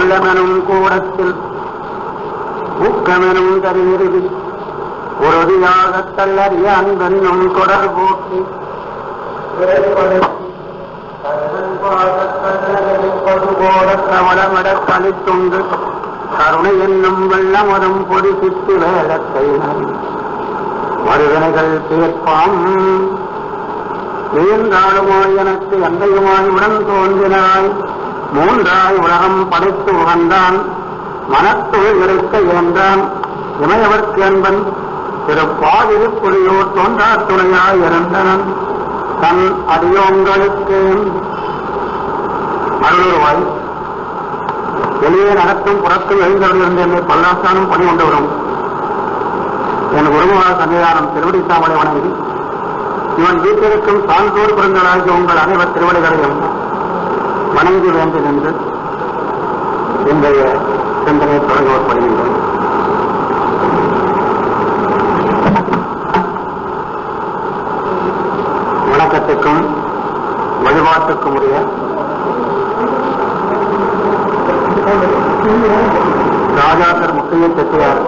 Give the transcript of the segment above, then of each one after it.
உள்ளமெனும் கூடத்தில் ஊக்கமெனும் தருகிறது உறுதியாகத் தள்ளறிய அன்பென்னும் தொடர் போக்கி கவலமட கலித்துண்டு கருணை என்னும் வெள்ளமதும் பொடி சித்து வேலத்தை மருதனைகள் தீர்ப்பாம் நீன்றாளுமாய் எனக்கு எந்தையுமாய் உடன் தோன்றினாய் மூன்றாய் உலகம் படைத்து உகந்தான் மனத்துள் இருக்க இழந்தான் இமையவர்க்கு என்பன் திருப்பாதிரு புலியோர் தோன்றா துணையாய் இருந்தனன் தன் அடியோங்களுக்கு அருளுருவாய் வெளியே நடத்தும் புறத்தில் எழுந்தவர்கள் என்னை பல்லாசானும் பணி கொண்டு வரும் என் உருவகால சன்னிதானம் திருவடி தாமலை வணங்கி இவன் வீட்டிற்கும் சான்றோர் பிறந்தவராகிய உங்கள் அனைவர் திருவடிகளையும் வணங்கி வேண்டும் என்று இன்றைய சிந்தனையை தொடங்குவப்படுகின்றோம் வணக்கத்துக்கும் வழிபாட்டுக்கும் உரிய ராஜாசர் முத்தைய செட்டியார்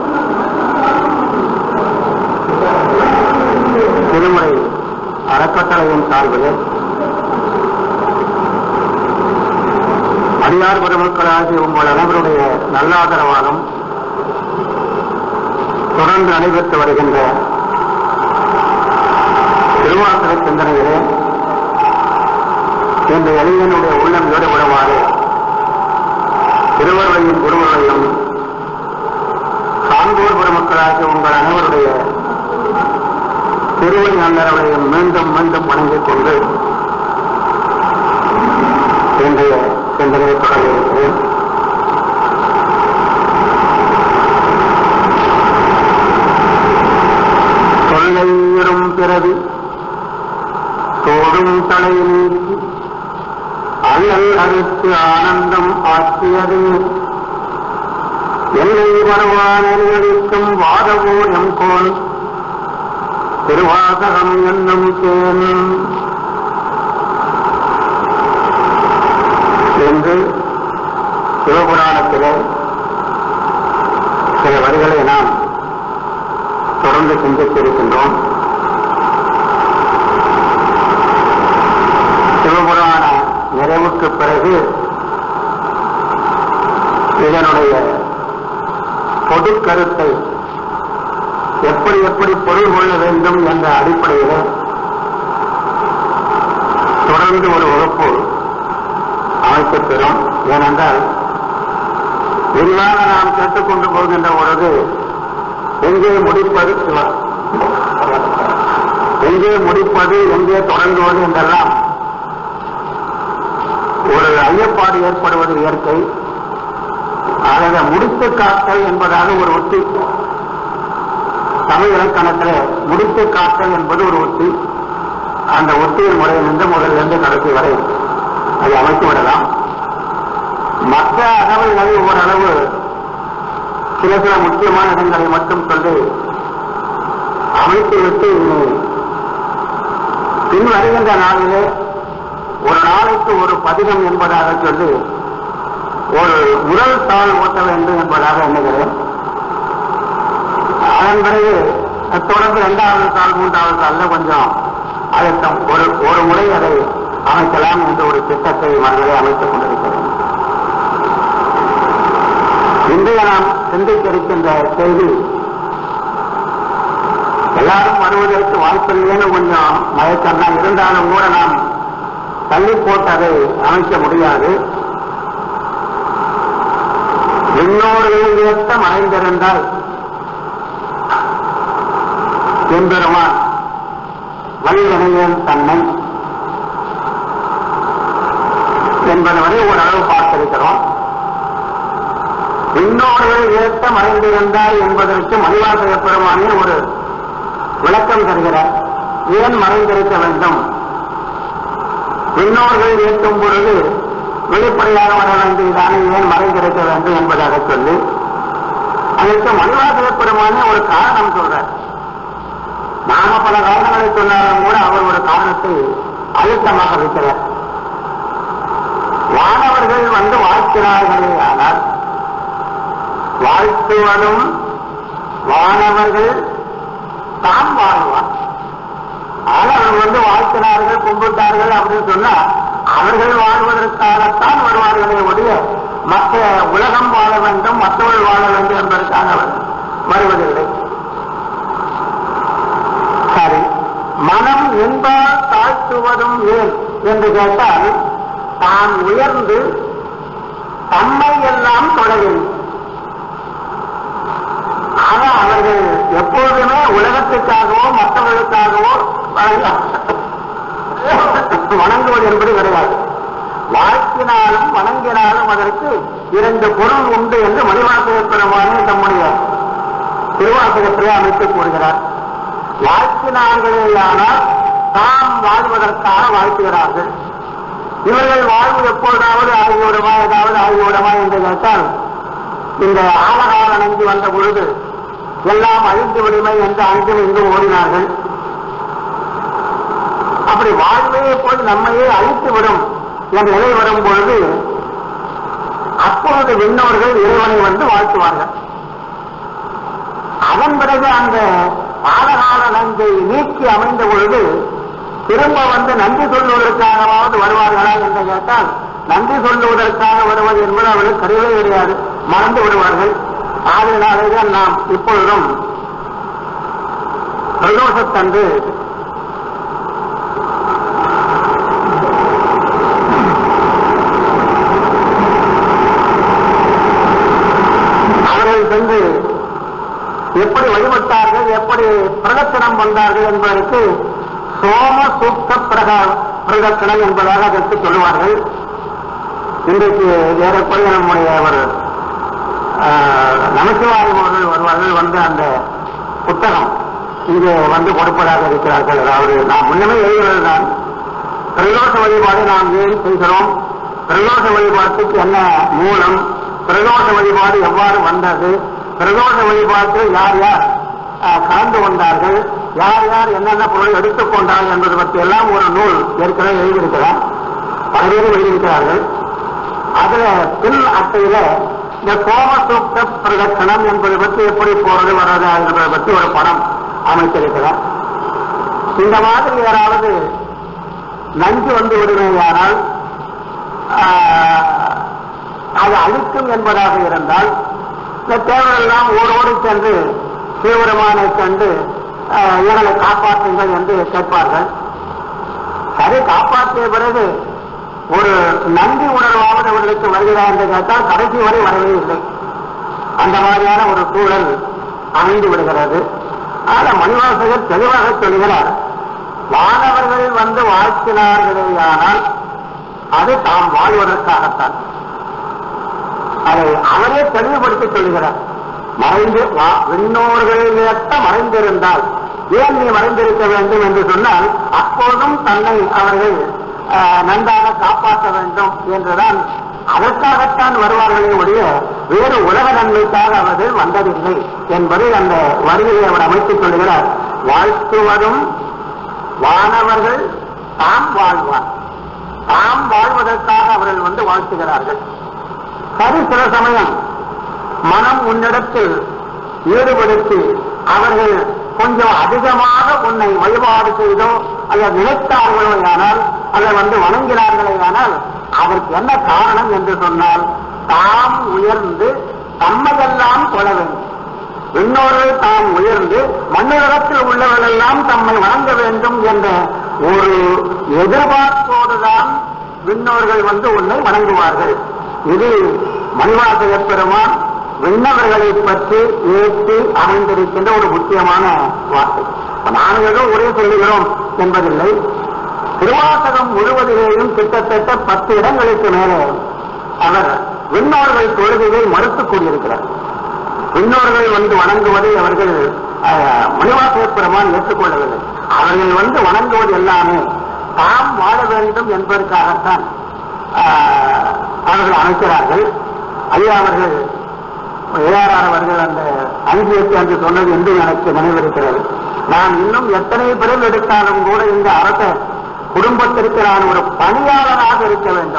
திருமுறை அறக்கட்டளையின் சார்பில் அடியார் பெருமக்களாகிய உங்கள் அனைவருடைய நல்லாதரவாலும் தொடர்ந்து நடைபெற்று வருகின்ற திருவாசக சிந்தனையிலே இந்த எளியனுடைய உள்ளம் ஈடுபடுமாறு திருவருளையும் குருவர்களையும் சான்றோர் பெருமக்களாகிய உங்கள் அனைவருடைய திருவடி நல்லவர்களையும் மீண்டும் மீண்டும் வணங்கிக் கொண்டு இன்றைய சிந்தனையை தொடங்குகிறேன் தொல்லையிரும் பிறவி தோடும் தலை நீக்கி அல்லல் அறுத்து ஆனந்தம் ஆக்கியது எல்லை வருவானறியளிக்கும் வாதவோ எம்கோல் திருவாசகம் என்னும் தேன் என்று சிவபுராணத்திலே சில வரிகளை நாம் தொடர்ந்து சிந்தித்திருக்கின்றோம் சிவபுராண நிறைவுக்கு பிறகு இதனுடைய பொது கருத்தை எப்படி எப்படி பொருள் கொள்ள வேண்டும் என்ற அடிப்படையில் தொடர்ந்து ஒரு வகுப்பு அமைக்கப்பெறும் ஏனென்றால் விரிவாக நாம் கேட்டுக்கொண்டு போகின்ற பொழுது எங்கே முடிப்பது சிவம் எங்கே முடிப்பது எங்கே தொடங்குவது என்றெல்லாம் ஒரு ஐயப்பாடு ஏற்படுவது இயற்கை ஆகவே முடித்து காத்தல் என்பதாக ஒரு உத்தி தமிழ் இலக்கணத்தில் முடித்து காத்தல் என்பது ஒரு உத்தி அந்த ஒத்தியின் முறையிலிருந்து முதலிலிருந்து கடைசி வரை அதை அமைத்து விடலாம் மற்ற அகவல்களை ஓரளவு சில சில முக்கியமான இடங்களை மட்டும் சொல்லி அமைத்து விட்டு இனி பின் வருகின்ற நாளிலே ஒரு நாளைக்கு ஒரு பதிகம் என்பதாக சொல்லி ஒரு உடல் தாள் ஓட்ட வேண்டும் என்பதாக எண்ணுகிறேன் அதன் பிறகு தொடர்ந்து இரண்டாவது தாள் மூன்றாவது தாள்ல கொஞ்சம் அழுத்தம் ஒரு ஒரு முறை அதை அமைக்கலாம் என்ற ஒரு திட்டத்தை மனதிலே அமைத்துக் கொண்டிருக்கிறேன் இன்றைய நாம் சிந்திக்க இருக்கின்ற செய்தி எல்லாரும் வருவதற்கு வாய்ப்பில்லைன்னு கொஞ்சம் மயக்கம் தான் இருந்தாலும் கூட நாம் தள்ளி போட்டு அதை அமைக்க முடியாது விண்ணோர்கள் ஏற்ற மறைந்திருந்தால் எம்பெருமான் வழிவனையன் தன்னை என்பது வரை ஓரளவு பார்த்திருக்கிறோம் விண்ணோர்கள் ஏற்ற மறைந்திருந்தால் என்பதற்கு மணிவாசக பெருமானே ஒரு விளக்கம் தருகிறார் ஏன் மறைந்திருக்க வேண்டும் விண்ணோர்கள் ஏற்றும் பொழுது வெளிப்படையாக வர வேண்டியதானே ஏன் மறைந்திருக்க வேண்டும் என்பதாக சொல்லி அதற்கு மணிவாசக பெருமானே ஒரு காரணம் சொல்றார் நாம பல காரணங்களை சொன்னாலும் கூட அவர் ஒரு காரணத்தை அழுத்தமாக வைக்கிறார் வானவர்கள் வந்து வாழ்க்கை வாழ்த்தினார்களே ஆனால் வாழ்த்துவதும் வானவர்கள் தாம் வாழ்வார் ஆனால் அவர்கள் வந்து வாழ்த்தினார்கள் கும்பிட்டார்கள் அப்படின்னு சொன்னா அவர்கள் வாழ்வதற்காகத்தான் வருவார்களே ஒழிய மற்ற உலகம் வாழ வேண்டும் மற்றவர்கள் வாழ வேண்டும் என்பதற்காக அவர் வருவதில்லை சரி மனம் என்பால் தாழ்த்துவதும் ஏன் என்று கேட்டால் தான் உயர்ந்து தம்மை எல்லாம் தொடவில்லை ஆக அவர்கள் எப்பொழுதுமே உலகத்துக்காகவோ மற்றவர்களுக்காகவோ வணங்குவது என்பது கிடையாது வாழ்த்தினாலும் வணங்கினாலும் அதற்கு இரண்டு பொருள் உண்டு என்று மணிவாசக பெருமானே தம்முடைய திருவாசகத்திலே அமைத்து கூறுகிறார் வாழ்த்தினார்களேயானால் தாம் வாழ்வதற்காக வாழ்த்துகிறார்கள் இவர்கள் வாழ்வு எப்பொழுதாவது ஆகியோடுமா ஏதாவது ஆகியோடுமா என்று கேட்டால் இந்த ஆலகால நஞ்சு வந்த பொழுது எல்லாம் அழிந்து விடுமை என்று அங்கும் இங்கும் ஓடினார்கள் அப்படி வாழ்வே போய் நம்மையே அழித்து விடும் என்ற நிலை வரும் பொழுது அப்பொழுது விண்ணோர்கள் இறைவனை வந்து வாழ்த்துவார்கள் அதன் பிறகு அந்த ஆலகால நஞ்சை நீக்கி அமைந்த பொழுது திரும்ப வந்து நன்றி சொல்லுவதற்காகவாவது வருவார்களா என்று கேட்டால் நன்றி சொல்லுவதற்காக வருவது என்பது அவர்களுக்கு கிடையவே கிடையாது மறந்து விடுவார்கள் ஆதலாலேதான் நாம் இப்பொழுதும் பிரதோஷத்தன்று அவர்கள் சென்று எப்படி வழிபட்டார்கள் எப்படி பிரதட்சணம் வந்தார்கள் என்பதற்கு சோம சூக்த பிரகா பிரதட்சணம் என்பதாக அதற்கு சொல்லுவார்கள் இன்றைக்கு ஏறக்குறைய நம்முடைய ஒரு நமசிவாயம் அவர்கள் வருவார்கள் வந்து அந்த புத்தகம் இங்கே வந்து கொடுப்பதாக இருக்கிறார்கள் அதாவது நாம் முன்னமே எழுதுகிறது தான் பிரதோஷ வழிபாடு நாம் ஏன் செய்கிறோம் பிரதோஷ வழிபாட்டுக்கு என்ன மூலம் பிரதோஷ வழிபாடு எவ்வாறு வந்தது பிரதோஷ வழிபாட்டில் யார் யார் அஹ், கலந்து கொண்டார்கள் யார் யார் என்னென்ன பொருளை எடுத்துக்கொண்டார்கள் என்பது பற்றி எல்லாம் ஒரு நூல் ஏற்கனவே எழுதியிருக்கிறார் பல பேர் எழுதியிருக்கிறார்கள் அதுல பின் அட்டையில இந்த கோமசூக்த பிரதட்சணம் என்பதை பற்றி எப்படி போறது வர்றது என்பதை பற்றி ஒரு படம் அமைத்திருக்கிறார் இந்த மாதிரி யாராவது நஞ்சு வந்து விடுமையானால் ஆஹ், அது அழிக்கும் என்பதாக இருந்தால் இந்த தேவரெல்லாம் ஓடோடி சென்று தீவிரமானை கண்டு ஆஹ், இவர்களை காப்பாற்றுங்கள் என்று கேட்பார்கள் சரி காப்பாற்றிய பிறகு ஒரு நன்றி உணர்வாவது அவர்களுக்கு வருகிறா என்று கேட்டால் கடைசி வரை வரவே இல்லை அந்த மாதிரியான ஒரு சூழல் அமைந்து விடுகிறது ஆனா மணிவாசகர் தெளிவாக சொல்கிறார் வானவர்கள் வந்து வாழ்த்தினார்களேயானால் அது தாம் வாழ்வதற்காகத்தான் அதை அவரே தெளிவுபடுத்தி சொல்லுகிறார் மறைந்து வா- விண்ணோர்களிலேத்த மறைந்திருந்தால் ஏன் நீ மறைந்திருக்க வேண்டும் என்று சொன்னால் அப்போதும் தன்னை அவர்கள் ஆஹ், நன்றாக காப்பாற்ற வேண்டும் என்றுதான் அதற்காகத்தான் வருவார்களே ஒழிய வேறு உலக நன்மைக்காக அவர்கள் வந்ததில்லை என்பதை அந்த வரியை அவர் அமைத்துக் கொள்கிறார் வாழ்த்துவதும் வானவர்கள் தாம் வாழ்வார் தாம் வாழ்வதற்காக அவர்கள் வந்து வாழ்த்துகிறார்கள் சரி சில சமயம் மனம் உன்னிடத்தில் ஈடுபடுத்தி அவர்கள் கொஞ்சம் அதிகமாக உன்னை வழிபாடு செய்தோ அல்லது நினைத்தார்களோ ஆனால் அதை வந்து வணங்கினார்களே ஆனால் அதற்கு என்ன காரணம் என்று சொன்னால் தாம் உயர்ந்து தம்மையெல்லாம் தொழ வேண்டும் விண்ணோர்கள் தாம் உயர்ந்து மண்ணுலகத்தில் உள்ளவர்களெல்லாம் தம்மை வணங்க வேண்டும் என்ற ஒரு எதிர்பார்ப்போடுதான் விண்ணோர்கள் வந்து உன்னை வணங்குவார்கள் இது மணிவாசக பெருமான் விண்ணவர்களை பற்றி ஏற்றி அமைந்திருக்கின்ற ஒரு முக்கியமான வார்த்தை இப்ப நாங்கள் ஏதோ உரை சொல்லுகிறோம் என்பதில்லை திருவாசகம் முழுவதிலேயும் கிட்டத்தட்ட பத்து இடங்களுக்கு மேலே அவர் விண்ணோர்கள் தொழுகையை மறுத்துக் கொண்டிருக்கிறார் விண்ணோர்கள் வந்து வணங்குவதை அவர்கள் அஹ், மணிவாசக பெருமான் ஏற்றுக்கொள்ளவில்லை அவர்கள் வந்து வணங்குவது எல்லாமே தாம் வாழ வேண்டும் என்பதற்காகத்தான் ஆஹ், அவர்கள் அமைக்கிறார்கள் ஐயா அவர்கள் ஏஆர்ஆர் அவர்கள் அந்த அஞ்சியத்தை என்று சொன்னது என்று எனக்கு நினைவிருக்கிறது நான் இன்னும் எத்தனை பிறகு எடுத்தாலும் கூட இந்த அரச குடும்பத்திற்கு நான் ஒரு பணியாளராக இருக்க வேண்டும்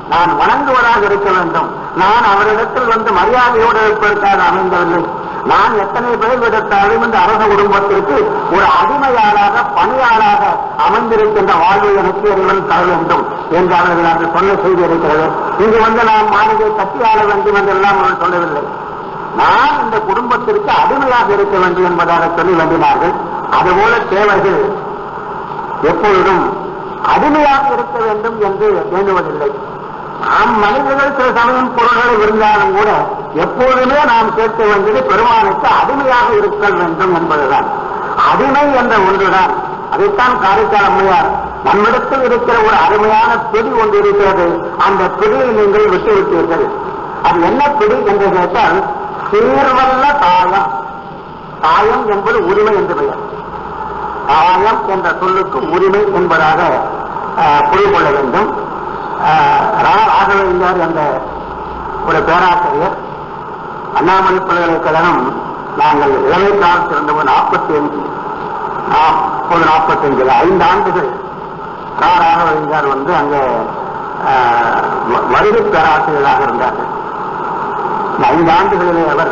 நான் வணங்குவதாக இருக்க வேண்டும் நான் அவரிடத்தில் வந்து மரியாதையோடு இருப்பதற்காக அமைந்தவில்லை நான் எத்தனை பேர் விடத்தாலும் இந்த அரச குடும்பத்திற்கு ஒரு அடிமையாளாக பணியாளாக அமைந்திருக்கின்ற வாழ்வு எனக்கு இறைவன் தர வேண்டும் என்று அவர்கள் அன்று சொன்ன செய்தி இருக்கிறது இங்கு வந்து நாம் மாளிகை கட்டி ஆள வேண்டும் என்றெல்லாம் அவர்கள் சொல்லவில்லை நான் இந்த குடும்பத்திற்கு அடிமையாக இருக்க வேண்டும் என்பதாக சொல்லி வேண்டினார்கள் அதுபோல தேவர்கள் எப்பொழுதும் அடிமையாக இருக்க வேண்டும் என்று வேண்டுவதில்லை நாம் மனிதர்கள் சில சமயம் பொருள்களை விருந்தாலும் கூட எப்போதுமே நாம் கேட்க வேண்டியது பெருமானுக்கு அடிமையாக இருக்க வேண்டும் என்பதுதான் அடிமை என்ற ஒன்றுதான் அதைத்தான் காரைக்கால் அம்மையார் நம்மிடத்தில் இருக்கிற ஒரு அருமையான பிடி ஒன்று இருக்கிறது அந்த பிடியை நீங்கள் விட்டுவிட்டீர்கள் அது என்ன பிடி என்று கேட்டால் சீர்வல்ல தாயம் தாயம் என்பது உரிமை என்று பெயர் தாயம் என்ற சொல்லுக்கு உரிமை என்பதாக ஆஹ், புரிந்து கொள்ள வேண்டும் ஆஹ், ரா ராகவேந்தர் என்ற ஒரு பேராசிரியர் அண்ணாமலை பல்கலைக்கழகம் நாங்கள் இளமை காலத்தில் இருந்தபோது நாற்பத்தி அஞ்சு நாற்பது நாற்பத்தஞ்சில் ஐந்து ஆண்டுகள் ரா ராகவேந்தர் வந்து அங்கே ஆஹ், வ- வருகை பேராசிரியராக இருந்தார்கள் இந்த ஐந்து ஆண்டுகளிலே அவர்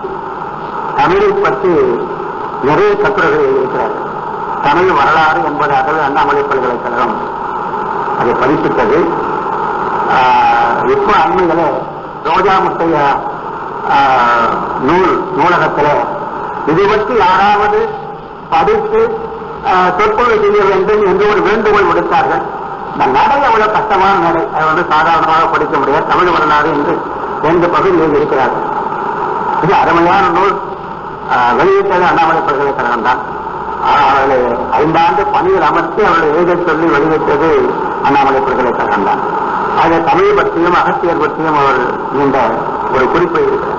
தமிழை பற்றி நிறைய கட்டுரைகள் எழுதியிருக்கிறார் தமிழ் வரலாறு என்பதாகவே அண்ணாமலை பல்கலைக்கழகம் அதை பதிப்பித்தது ஆஹ், இப்போ அண்மையில ரோஜா முத்தைய ஆஹ், நூல் நூலகத்தில் இது பற்றி யாராவது படித்து ஆஹ், சொற்பொழிவு செய்ய வேண்டும் என்று ஒரு வேண்டுகோள் விடுத்தார்கள் இந்த நடை அவ்வளவு கஷ்டமான நடை அதை வந்து சாதாரணமாக படிக்க முடியாது தமிழ் வரலாறு என்று ரெண்டு பகுதியில் இருக்கிறார்கள் இது அருமையான நூல் ஆஹ், வெளியிட்டது அண்ணாமலை பல்கலைக்கழகம் தான் அவர்களை ஐந்தாண்டு பணியில் அமர்த்தி அவர்களை எழுதச் சொல்லி வெளியிட்டது அண்ணாமலை பல்கலைக்கழகம் தான் ஆக தமிழ் பற்றியும் அகத்தியர் பற்றியும் அவர் இந்த ஒரு குறிப்பை இருக்கிறார்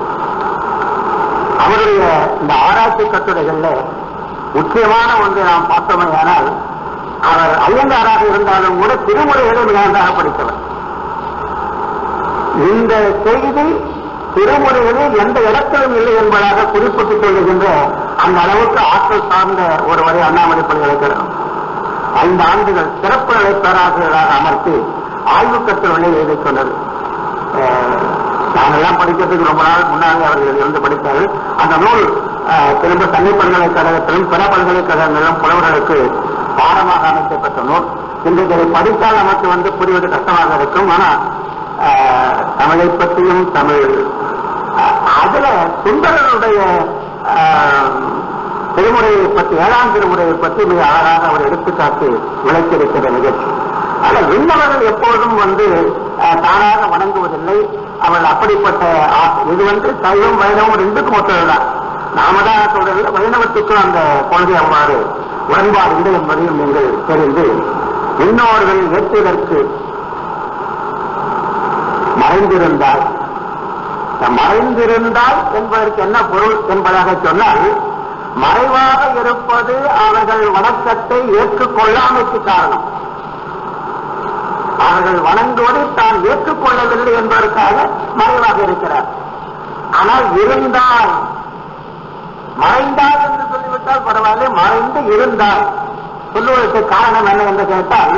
அவருடைய இந்த ஆராய்ச்சி கட்டுரைகள்ல முக்கியமான ஒன்றை நாம் பார்த்தோமேயானால் அவர் ஐயங்காராக இருந்தாலும் கூட திருமுறைகளை மிக நன்றாக படித்தவர் இந்த செய்தி திருமுறைகளில் எந்த இடத்திலும் இல்லை என்பதாக குறிப்பிட்டுக் கொள்ளுகின்ற அந்த அளவுக்கு ஆற்றல் சார்ந்த ஒருவரை அண்ணாமலை பல்கலைக்கழகம் ஐந்து ஆண்டுகள் சிறப்பு நிலை பேராசிரியராக அமர்த்தி ஆய்வு கட்டுரை எழுதி சொன்னது அஹ், நாங்கெல்லாம் படிக்கிறதுக்கு ரொம்ப நாள் முன்னாலே அவர்கள் இருந்து படித்தார்கள் அந்த நூல் அஹ், திரும்ப தனி பல்கலைக்கழகத்திலும் பிற பல்கலைக்கழகங்களிலும் புலவர்களுக்கு பாடமாக அமைக்கப்பட்ட நூல் இன்றைக்கு அதை படித்தால் நமக்கு வந்து புரிவது கஷ்டமாக இருக்கும் ஆனால் ஆஹ், தமிழை பற்றியும் தமிழ் ஆஹ், அதுல சுந்தரனுடைய ஆஹ், திருமுறையை பற்றி ஏழாம் திருமுறையை பற்றி மிக அழகாக அவர் எடுத்துக்காட்டு விளக்கியிருக்கிற நிகழ்ச்சி ஆனா விண்ணவர்கள் எப்போதும் வந்து ஆஹ், தானாக வணங்குவதில்லை அவள் அப்படிப்பட்ட ஆ- இது வந்து சைவம் வைணவம் ரெண்டுக்கும் ஒத்ததுதான் நாம தான் சொல்றதில்லை வைணவத்துக்கும் அந்த கொள்கை அவ்வாறு உடன்பாடு இல்லை என்பதையும் நீங்கள் தெரிந்து இன்னொருகள் ஏற்றுவதற்கு மறைந்திருந்தால் இந்த மறைந்திருந்தால் என்பதற்கு என்ன பொருள் என்பதாக சொன்னால் மறைவாக இருப்பது அவர்கள் வணக்கத்தை ஏற்றுக்கொள்ளாமைக்கு காரணம் அவர்கள் வணங்குவதை தான் ஏற்றுக்கொள்ளவில்லை என்பதற்காக மறைவாக இருக்கிறார் ஆனால் இருந்தால் மறைந்தால் என்று சொல்லிவிட்டால் பரவாயில்லை மறைந்து இருந்தால் சொல்லுவதற்கு காரணம் என்ன என்று கேட்டால்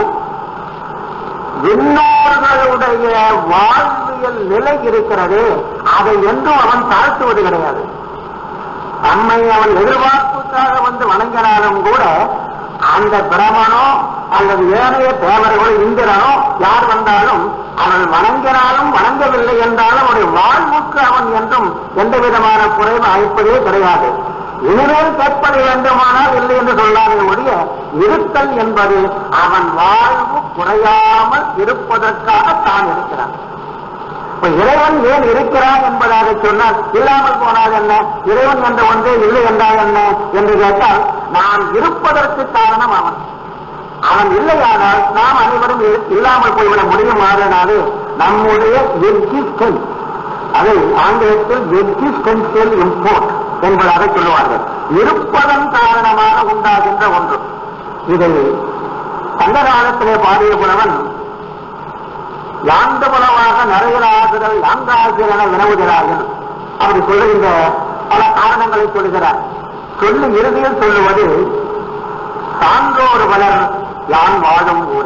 விண்ணோர்களுடைய வாழ்வியல் நிலை இருக்கிறது அதை என்றும் அவன் தாழ்த்துவது கிடையாது நம்மை அவன் எதிர்பார்ப்புக்காக வந்து வணங்கினாலும் கூட அந்த பிரமனோ அல்லது ஏனைய தேவர்களோ இந்திரனோ யார் வந்தாலும் அவன் வணங்கினாலும் வணங்கவில்லை என்றாலும் அவனுடைய வாழ்வுக்கு அவன் என்றும் எந்த விதமான குறைவு அழைப்பதே கிடையாது இனிமேல் கேட்பது வேண்டுமானால் இல்லை என்று சொல்லாத ஒழிய இருத்தல் என்பது அவன் வாழ்வு குறையாமல் இருப்பதற்காக தான் இருக்கிறான் இப்ப இறைவன் ஏன் இருக்கிறான் என்பதாக சொன்னால் இல்லாமல் போனால் என்ன இறைவன் என்ற ஒன்றே இல்லை என்றால் என்ன என்று கேட்டால் நாம் இருப்பதற்கு காரணம் அவன் அவன் இல்லையானால் நாம் அனைவரும் இ- இல்லாமல் போய்விட முடியுமாறனாலே நம்முடைய எக்ஸிஸ்டன்ஸ் அதை ஆங்கிலத்தில் எக்ஸிஸ்டன்சியல் இம்போர்ட் என்பதாக சொல்லுவார்கள் இருப்பதன் காரணமாக உண்டாகின்ற ஒன்று இதை சங்க காலத்திலே பாடிய புலவன் யாந்த புலவாக நிறையலாகுதல் யாங்காகிறன வினவுகிறார்கள் அப்படி சொல்லுகின்ற பல காரணங்களை சொல்லுகிறார் சொல்லி இறுதியில் சொல்லுவது சான்றோர் பலர் யான் வாழும் ஊரே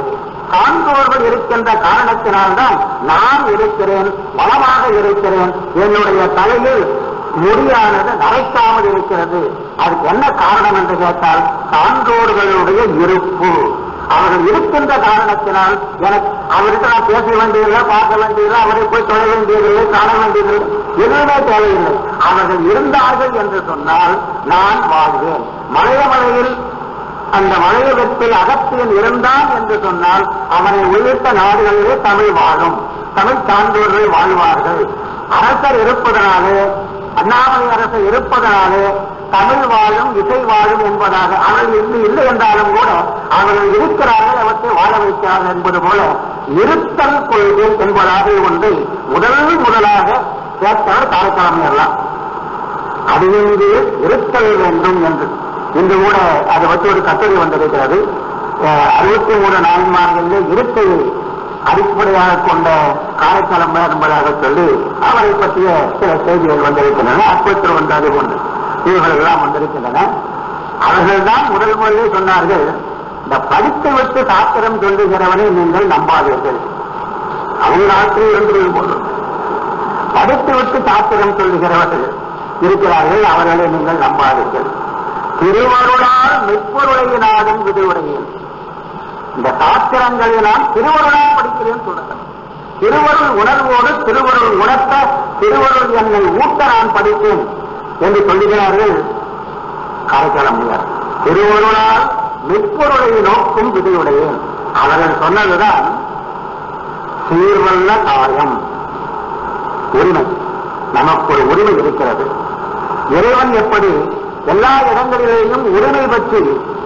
காண்பவர்கள் இருக்கின்ற காரணத்தினால்தான் நான் இருக்கிறேன் வளமாக இருக்கிறேன் என்னுடைய தலையில் முடியானது நரைக்காமல் இருக்கிறது அதுக்கு என்ன காரணம் என்று கேட்டால் சான்றோர்களுடைய இருப்பு அவர்கள் இருக்கின்ற காரணத்தினால் எனக்கு அவர்கிட்ட நான் பேச வேண்டியதில்லை பார்க்க வேண்டியதில்லை அவரை போய் தொழ வேண்டியதில்லை காண வேண்டியதில்லை எதுவுமே தேவையில்லை அவர்கள் இருந்தார்கள் என்று சொன்னால் நான் வாழ்வேன் மலையமலையில் அந்த மலையகத்தில் அகத்தியன் இருந்தான் என்று சொன்னால் அவனை உள்ளிட்ட நாடுகளிலே தமிழ் வாழும் தமிழ் சான்றோர்கள் வாழ்வார்கள் அரசர் இருப்பதனாலே அண்ணாமலை அரசர் இருப்பதனாலே தமிழ் வாழும் இசை வாழும் என்பதாக அவர்கள் இன்னும் இல்லை என்றாலும் கூட அவர்கள் இருக்கிறார்கள் அவற்றை வாழ வைக்கிறார்கள் என்பது போல இருத்தல் கொள்கை என்பதாக ஒன்றை முதல் முதலாக கேட்டவர் காலக்கிழமையெல்லாம் அதிலிருந்து இருத்தல் வேண்டும் என்று இன்று கூட அதை வச்சு ஒரு கட்டுரை வந்திருக்கிறது அஹ், அறுபத்தி மூணு நாயன்மார்களில் இருக்கையை அடிப்படையாக கொண்ட காரைக்காலம் என்பதாக சொல்லி அவரை பற்றிய சில செய்திகள் வந்திருக்கின்றன அற்பத்தில் வந்தது போன்று இவர்கள் எல்லாம் வந்திருக்கின்றன அவர்கள்தான் முதல் முதலே சொன்னார்கள் இந்த படித்து விட்டு சாஸ்திரம் சொல்லுகிறவனை நீங்கள் நம்பாதீர்கள் அவங்க ஆட்சியில் இருந்தது போன்று படித்து விட்டு சாஸ்திரம் சொல்லுகிறவர்கள் இருக்கிறார்கள் அவர்களை நீங்கள் நம்பாதீர்கள் திருவருளால் மெய்ப்பொருளையினாலும் விடுவுடையேன் இந்த சாஸ்திரங்களை நான் திருவருளால் படிக்கிறேன் சொல்றேன் திருவருள் உணர்வோடு திருவருள் உணர்த்த திருவருள் என்னை ஊட்ட நான் படித்தேன் என்று சொல்லுகிறார்கள் காரைக்காலமையார் திருவருளால் மெய்ப்பொருளை நோக்கும் விதியுடையேன் அவர்கள் சொன்னதுதான் சீர்வல்ல காயம் உரிமை நமக்கு ஒரு உரிமை இருக்கிறது இறைவன் எப்படி எல்லா இடங்களிலேயும் உரிமை பற்றி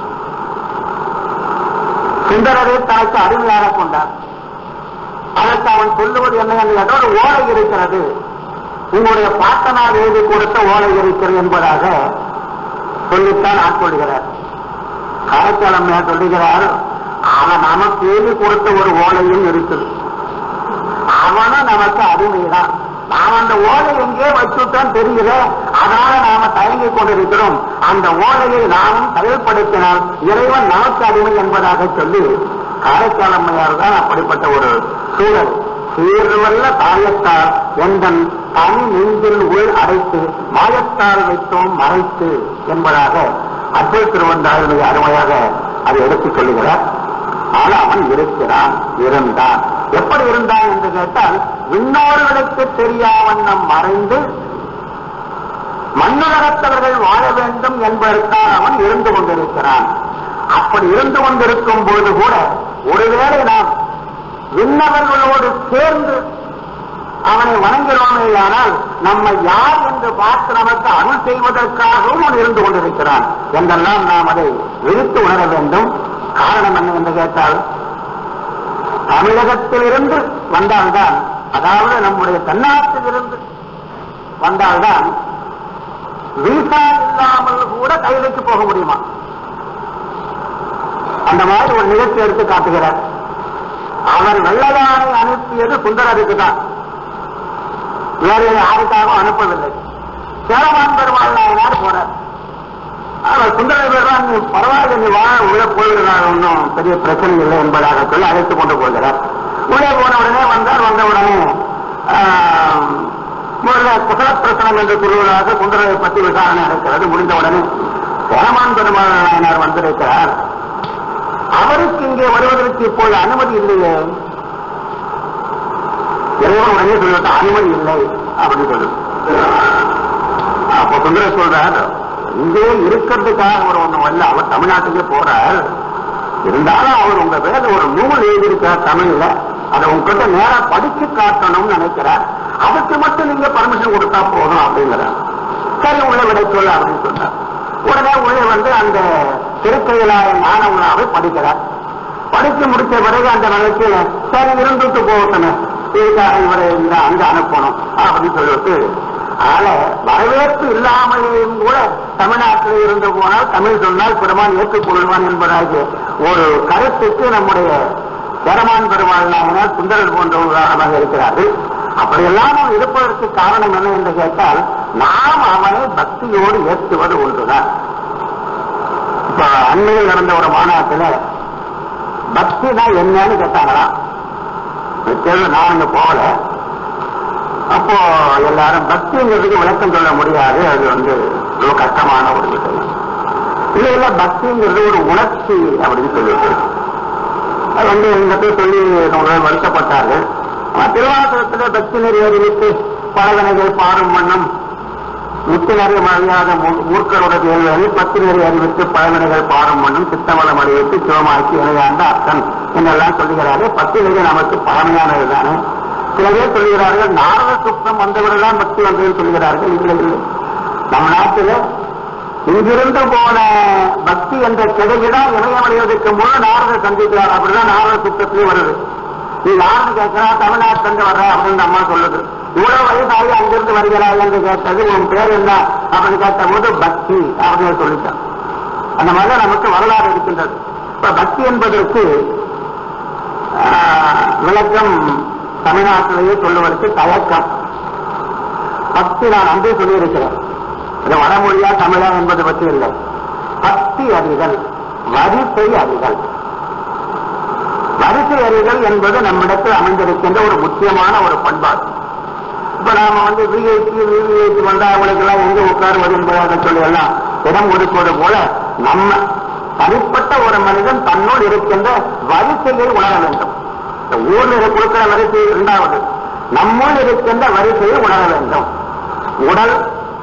சுந்தரரை தனக்கு அருமையாக கொண்டார் அதற்கு அவன் சொல்லுவது என்ன என்று கேட்டால் ஒரு ஓலை இருக்கிறது உங்களுடைய பாட்டனார் எழுதி கொடுத்த ஓலை இருக்கிறது என்பதாக சொல்லித்தான் ஆட்கொள்கிறார் காரைக்காலம்மையா சொல்லுகிறார் அவன் நமக்கு எழுதி கொடுத்த ஒரு ஓலையும் இருக்குது அவனும் நமக்கு அடிமைதான் நாம் அந்த ஓலை எங்கே வச்சுட்டான் தெரியல அதனால நாம தயங்கிக் கொண்டிருக்கிறோம் அந்த ஓலையை நாமும் செயல்படுத்தினால் இறைவன் நமக்கு அடிமை என்பதாக சொல்லி காரைக்காலம்மையார் தான் அப்படிப்பட்ட ஒரு சூழல் சீர்வல்ல தாயத்தால் எந்தன் தனி நெஞ்சில் உள் அடைத்து மாயத்தால் வைத்தோம் மறைத்து என்பதாக அற்புத திருவந்தாருடைய அருமையாக அதை எடுத்துச் சொல்லுகிறார் ஆனால் அவன் இருக்கிறான் இருந்தான் எப்படி இருந்தான் என்று கேட்டால் விண்ணோர்களுக்கு தெரியாவண்ணம் மறைந்து மண்ணுலகத்தவர்கள் வாழ வேண்டும் என்பதற்காக அவன் இருந்து கொண்டிருக்கிறான் அப்படி இருந்து கொண்டிருக்கும் பொழுது கூட ஒருவேளை நாம் விண்ணவர்களோடு சேர்ந்து அவனை வணங்கிறோமேயானால் நம்மை யார் என்று பார்த்து நமக்கு அருள் செய்வதற்காகவும் அவன் இருந்து கொண்டிருக்கிறான் என்றெல்லாம் நாம் அதை விழித்து உணர வேண்டும் காரணம் என்ன என்று கேட்டால் தமிழகத்திலிருந்து வந்தால்தான் அதாவது நம்முடைய தென்னாட்டிலிருந்து வந்தால்தான் வீசா இல்லாமல் கூட கைதுக்கு போக முடியுமா அந்த மாதிரி ஒரு நிகழ்ச்சி எடுத்து காட்டுகிறார் அவர் வெள்ளதானை அனுப்பியது சுந்தரருக்கு தான் வேறு யாருக்காகவும் அனுப்பவில்லை சேரமான் பெருமாள் நாயனார் போறார் அவர் சுந்தர பேர் நீ பரவாயில்ல நீ வா உள்ள போயிருந்தாங்க ஒன்றும் பெரிய பிரச்சனை இல்லை என்பதாக சொல்லி அழைத்துக் கொண்டு போகிறார் உள்ளே போன உடனே வந்தார் வந்த உடனே ஆஹ், முதல்ல குசல பிரசனம் என்று சொல்வதாக சுந்தரரை பற்றி விசாரணை நடக்கிறது முடிந்த உடனே சேரமான் பெருமாள் நாயனார் வந்திருக்கிறார் அவருக்கு இங்கே வருவதற்கு இப்போது அனுமதி இல்லையே இறைவன் உடனே சொல்லிவிட்டு அனுமதி இல்லை அப்படின்னு சொல்லு அப்ப சுந்தர சொல்றார் இங்கே இருக்கிறதுக்காக ஒரு ஒண்ணு வரல அவர் தமிழ்நாட்டுக்கே போறார் இருந்தாலும் அவர் உங்க பேர்ல ஒரு நூல் எழுதியிருக்கார் தமிழ்ல அதை உங்ககிட்ட நேரா படிச்சு காட்டணும்னு நினைக்கிறார் அதுக்கு மட்டும் நீங்க பர்மிஷன் கொடுத்தா போதும் அப்படிங்கிறார் சரி உள்ள விட சொல்ல அப்படின்னு சொன்னார் உடனே உள்ளே வந்து அந்த திருக்கையிலாய ஞான உலாவை படிக்கிறார் படிச்சு முடிச்ச பிறகு அந்த நிலைக்கு சரி இருந்துட்டு போகட்டுமே இதுக்காக இவரை இந்த அங்க அனுப்பணும் அப்படின்னு சொல்லிட்டு ஆக வரவேற்பு இல்லாமலேயும் கூட தமிழ்நாட்டில் இருந்து போனால் தமிழ் சொன்னால் பெருமான் ஏற்றுக்கொள்வான் என்பதாக ஒரு கருத்துக்கு நம்முடைய பெருமான் பெருமாள் நாயனார் சுந்தரர் போன்ற உதாரணமாக இருக்கிறார்கள் அப்படியெல்லாம் அவன் இருப்பதற்கு காரணம் என்ன என்று கேட்டால் நாம் அவனை பக்தியோடு ஏற்றுவது ஒன்றுதான் இப்ப அண்மையில் நடந்த ஒரு மாநாட்டில் பக்தினா என்னன்னு கேட்டாங்களாம் கேள்வி நான் இங்க போகல அப்போ எல்லாரும் பக்திங்கிறதுக்கு விளக்கம் சொல்ல முடியாது அது வந்து ரொம்ப கஷ்டமான ஒரு விஷயம் இல்ல இல்ல பக்திங்கிறது ஒரு உணர்ச்சி அப்படின்னு சொல்லிட்டு அது வந்து எங்கிட்ட சொல்லி ரொம்ப வருத்தப்பட்டார்கள் ஆனா திருவாசகத்துல பக்தி நெறி அறிவித்து பலவனைகள் பாடும் வண்ணம் முத்து நிறைய மழையாத மூர்க்கரோட கேள்வி பத்து நெறி அறிவித்து பழவினைகள் பாடும் வண்ணம் சித்தவளம் அறிவித்து சிவமாக்கி இணையாண்ட அர்த்தன் என்றெல்லாம் சொல்லுகிறார்கள் பத்து நெறி நமக்கு பழமையானது தானே சில பேர் சொல்லுகிறார்கள் நாரத சுத்தம் வந்தவர்கள் பக்தி வந்ததுன்னு சொல்லுகிறார்கள் இல்லை இல்லை நம்ம நாட்டில் இங்கிருந்து போன பக்தி என்ற கிடகுதான் இமயமடைவதற்கு முழு நாரத சந்திக்கிறார் அப்படிதான் நாரத சுத்தத்திலே வருது நீ யாருன்னு கேட்கிறா தமிழ்நாட்டிலிருந்து வர்ற அப்படின்னு அம்மா சொல்லுது இவ்வளவு வயசாகி அங்கிருந்து வருகிறாய் என்று கேட்டது உன் பேர் என்ன அப்படின்னு கேட்ட போது பக்தி அப்படின்னு சொல்லிட்டான் அந்த மாதிரி நமக்கு வரலாறு இருக்கின்றது இப்ப பக்தி என்பதற்கு ஆஹ், விளக்கம் தமிழ்நாட்டிலேயே சொல்லுவதற்கு தயக்கம் பக்தி நான் அன்றே சொல்லியிருக்கிறேன் இது வடமொழியா தமிழா என்பது பற்றி இல்லை பக்தி அறிதல் வரிசை அறிதல் வரிசை அறிதல் என்பது நம்மிடத்தில் அமைந்திருக்கின்ற ஒரு முக்கியமான ஒரு பண்பாடு இப்ப நாம வந்து விஐபி விவிஐபி வந்தா அவங்களுக்கு எல்லாம் எங்க உட்காருவது என்பதாக சொல்லி எல்லாம் இடம் ஒதுக்குவது போல நம்ம தனிப்பட்ட ஒரு மனிதன் தன்னோடு இருக்கின்ற வரிசையை உணர வேண்டும் இந்த ஊர்ல கொடுக்கிற வரிசை இரண்டாவது நம்முள் இருக்கின்ற வரிசையை உணர வேண்டும் உடல்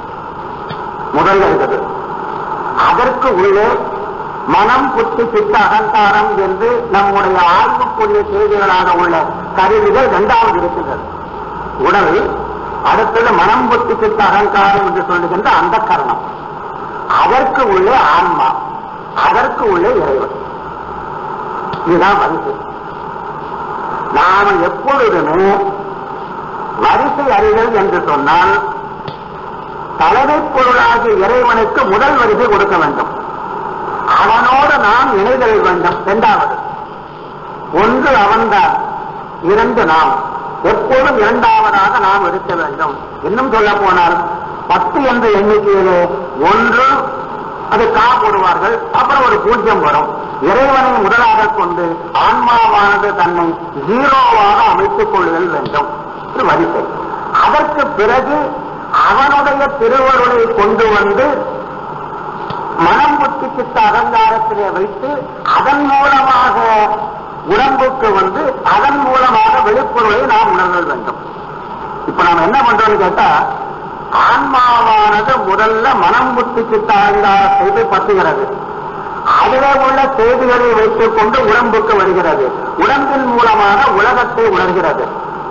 முதல்ல இருக்குது அதற்கு உள்ளே மனம் புத்தி சித்த அகங்காரம் என்று நம்முடைய ஆய்வுக்குரிய செய்திகளாக உள்ள கருவிகள் இரண்டாவது இருக்கின்றது உடல் அடுத்தது மனம் புத்தி சித்த அகங்காரம் என்று சொல்லுகின்ற அந்த கரணம் அதற்கு உள்ளே ஆன்மா அதற்கு உள்ளே இறைவன் இதுதான் வரிசை நாம எப்பொழுதுமே வரிசை அறிதல் என்று சொன்னால் தலைமைப் பொருளாகிய இறைவனுக்கு முதல் வரிசை கொடுக்க வேண்டும் அவனோடு நாம் இணைதல் வேண்டும் இரண்டாவது ஒன்று அவன்தான் இரண்டு நாம் எப்போதும் இரண்டாவதாக நாம் இருக்க வேண்டும் இன்னும் சொல்ல போனால் பத்து என்ற எண்ணிக்கையிலே ஒன்று அது கா போடுவார்கள் அப்புறம் ஒரு பூஜ்யம் வரும் இறைவனை முதலாக கொண்டு ஆன்மாவானது தன்னை ஜீரோவாக அமைத்துக் கொள்ளுதல் வேண்டும் இது வரிசை அதற்கு பிறகு அவனுடைய திருவருளை கொண்டு வந்து மனம் புத்தி சித்த அகங்காரத்திலே வைத்து அதன் மூலமாக உடம்புக்கு வந்து அதன் மூலமாக வெளிப்பொருளை நாம் உணர்தல் வேண்டும் இப்ப நாம என்ன பண்றோம்னு கேட்டா ஆன்மாவானது முதல்ல மனம் புத்தி சித்த அகங்காரத்தை பற்றுகிறது அதிலே உள்ள செய்திகளை வைத்துக் கொண்டு உடம்புக்கு வருகிறது உடம்பின் மூலமாக உலகத்தை உணர்கிறது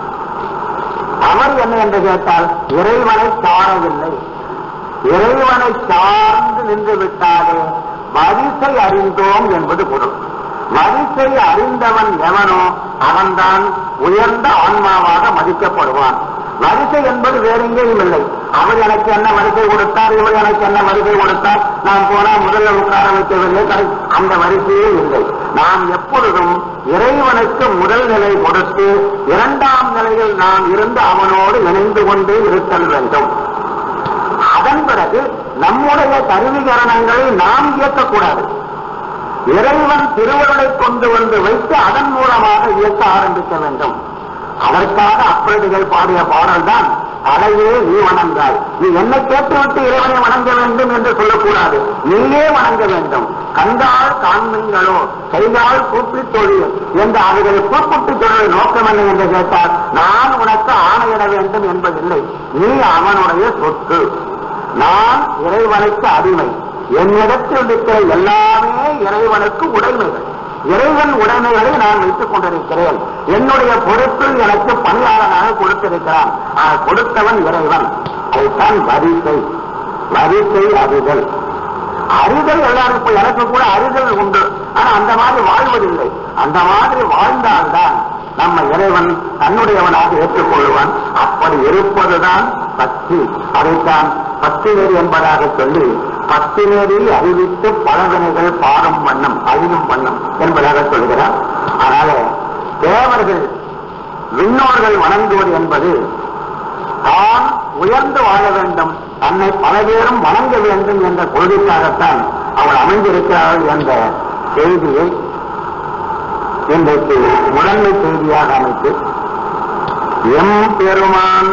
அவர் என்ன என்று கேட்டால் இறைவனை சாரவில்லை இறைவனை சார்ந்து நின்று விட்டாலே வரிசை அறிந்தோம் என்பது பொருள் வரிசை அறிந்தவன் எவனோ அவன்தான் உயர்ந்த ஆன்மாவாக மதிக்கப்படுவான் வரிசை என்பது வேற எங்கேயும் இல்லை அவர் எனக்கு என்ன வரிசை கொடுத்தார் இவர் எனக்கு என்ன வரிசை கொடுத்தார் நான் போனா முதல்ல உட்கார வைக்கவில்லை கடை- அந்த வரிசையே இல்லை நாம் எப்பொழுதும் இறைவனுக்கு முதல் நிலை கொடுத்து இரண்டாம் நிலையில் நாம் இருந்து அவனோடு இணைந்து கொண்டே இருத்தல் வேண்டும் அதன் பிறகு நம்முடைய கருவிகரணங்களை நாம் இயக்கக்கூடாது இறைவன் திருவருளை கொண்டு வந்து வைத்து அதன் மூலமாக இயக்க ஆரம்பிக்க வேண்டும் அதற்காக அப்பழுதிகள் பாடிய பாடல்தான் அதையே நீ வணங்காய் நீ என்னை கேட்டுவிட்டு இறைவனை வணங்க வேண்டும் என்று சொல்லக்கூடாது நீயே வணங்க வேண்டும் கண்டால் காண்மீங்களோ கைகால் கூப்பி தொழில் என்று அவர்களை கூப்பிட்டு தொழில் நோக்கம் என்ன என்று கேட்டால் நான் உனக்கு ஆணையிட வேண்டும் என்பதில்லை நீ அவனுடைய சொத்து நான் இறைவனுக்கு அடிமை என்னிடத்தில் இருக்கிற எல்லாமே இறைவனுக்கு உடைமைகள் இறைவன் உடைமைகளை நான் வைத்துக் கொண்டிருக்கிறேன் என்னுடைய பொறுப்பில் எனக்கு பணியாளனாக கொடுத்திருக்கிறான் ஆக கொடுத்தவன் இறைவன் அதுதான் வரிசை வரிசை அறிதல் அறிதல் எல்லாருக்கும் எனக்கு கூட அறிதல் உண்டு ஆனா அந்த மாதிரி வாழ்வதில்லை அந்த மாதிரி வாழ்ந்தால்தான் நம்ம இறைவன் தன்னுடையவனாக ஏற்றுக்கொள்வான் அப்படி இருப்பதுதான் பக்தி அதைத்தான் பக்தி நெறி என்பதாக சொல்லி பக்தி நெறி அறிவித்து பலவினைகள் பாடும் வண்ணம் அழியும் வண்ணம் என்பதாக சொல்கிறார் அதனால தேவர்கள் விண்ணோர்கள் வணங்குவது என்பது தான் உயர்ந்து வாழ வேண்டும் தன்னை பல பேரும் வணங்க வேண்டும் என்ற கொள்கைக்காகத்தான் அவள் அமைந்திருக்கிறாள் என்ற செய்தியை இன்றைக்கு முதன்மை செய்தியாக அமைத்து எம் பெருமான்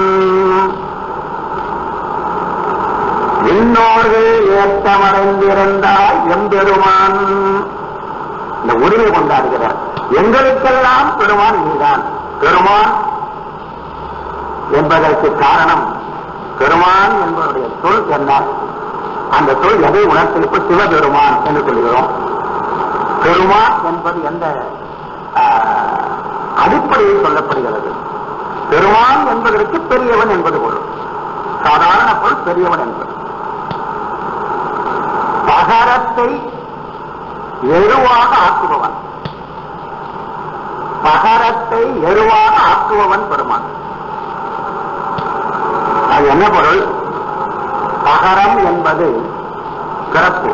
இன்னோர்கள் ஏற்றமடைந்திருந்தால் எம்பெருமான் இந்த உரிமை கொண்டாடுகிறார் எங்களுக்கெல்லாம் பெருமான் நீதான் பெருமான் என்பதற்கு காரணம் பெருமான் என்பவருடைய சொல் என்ன அந்த சொல் எதை உணர்த்திருப்பு சிவபெருமான் என்று சொல்கிறோம் பெருமான் என்பது எந்த ஆஹ், அடிப்படையில் சொல்லப்படுகிறது பெருமான் என்பதற்கு பெரியவன் என்பது பொருள் சாதாரண பொருள் பெரியவன் என்பது பகரத்தை எருவாக ஆக்குபவன் பகரத்தை எருவாக ஆக்குபவன் பெருமான் அது என்ன பொருள் பகரம் என்பது பிறப்பு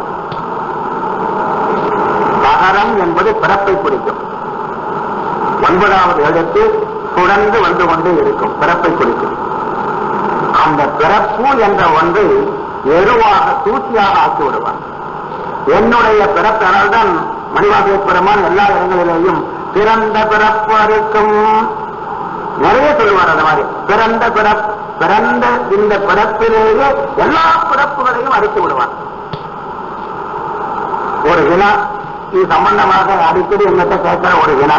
பகரம் என்பது பிறப்பை குறிக்கும் ஒன்பதாவது எழுத்து சுழந்து வந்து கொண்டே இருக்கும் பிறப்பை குறிக்கும் அந்த பிறப்பு என்ற ஒன்றை எருவாக தூசியாக ஆக்கி விடுவான் என்னுடைய பிறப்பு தான் மணிவாசக பெருமான் எல்லா இடங்களிலேயும் பிறந்த பிறப்பு அறுக்கும் நிறைய சொல்லுவார் அந்த மாதிரி பிறந்த பிறப் பிறந்த இந்த பிறப்பிலேயே எல்லா பிறப்புகளையும் அறுத்து விடுவான் ஒரு வினா இது சம்பந்தமாக அடிக்கடி எங்கிட்ட கேட்கிற ஒரு வினா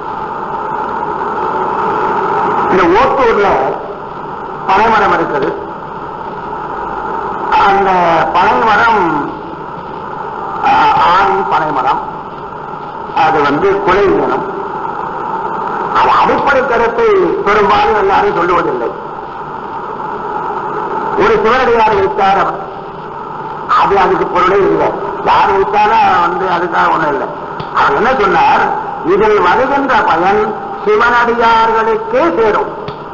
இந்த ஓட்டூர்ல பனைமரம் இருக்குது அந்த பனைமரம் ஆஹ், ஆண் பனைமரம் அது வந்து கொலை இனம் அது அடிப்படை கருத்தை பெரும்பாலும் எல்லாரும் சொல்லுவதில்லை ஒரு சிவனடியார் வைத்தார் அவர். அது அதுக்கு பொருளே இல்லை யார் வைத்தாலும் வந்து அதுக்காக ஒண்ணும் இல்லை அவர் என்ன சொன்னார் இதில் வருகின்ற பயன் சிவனடியார்களுக்கே சேரும்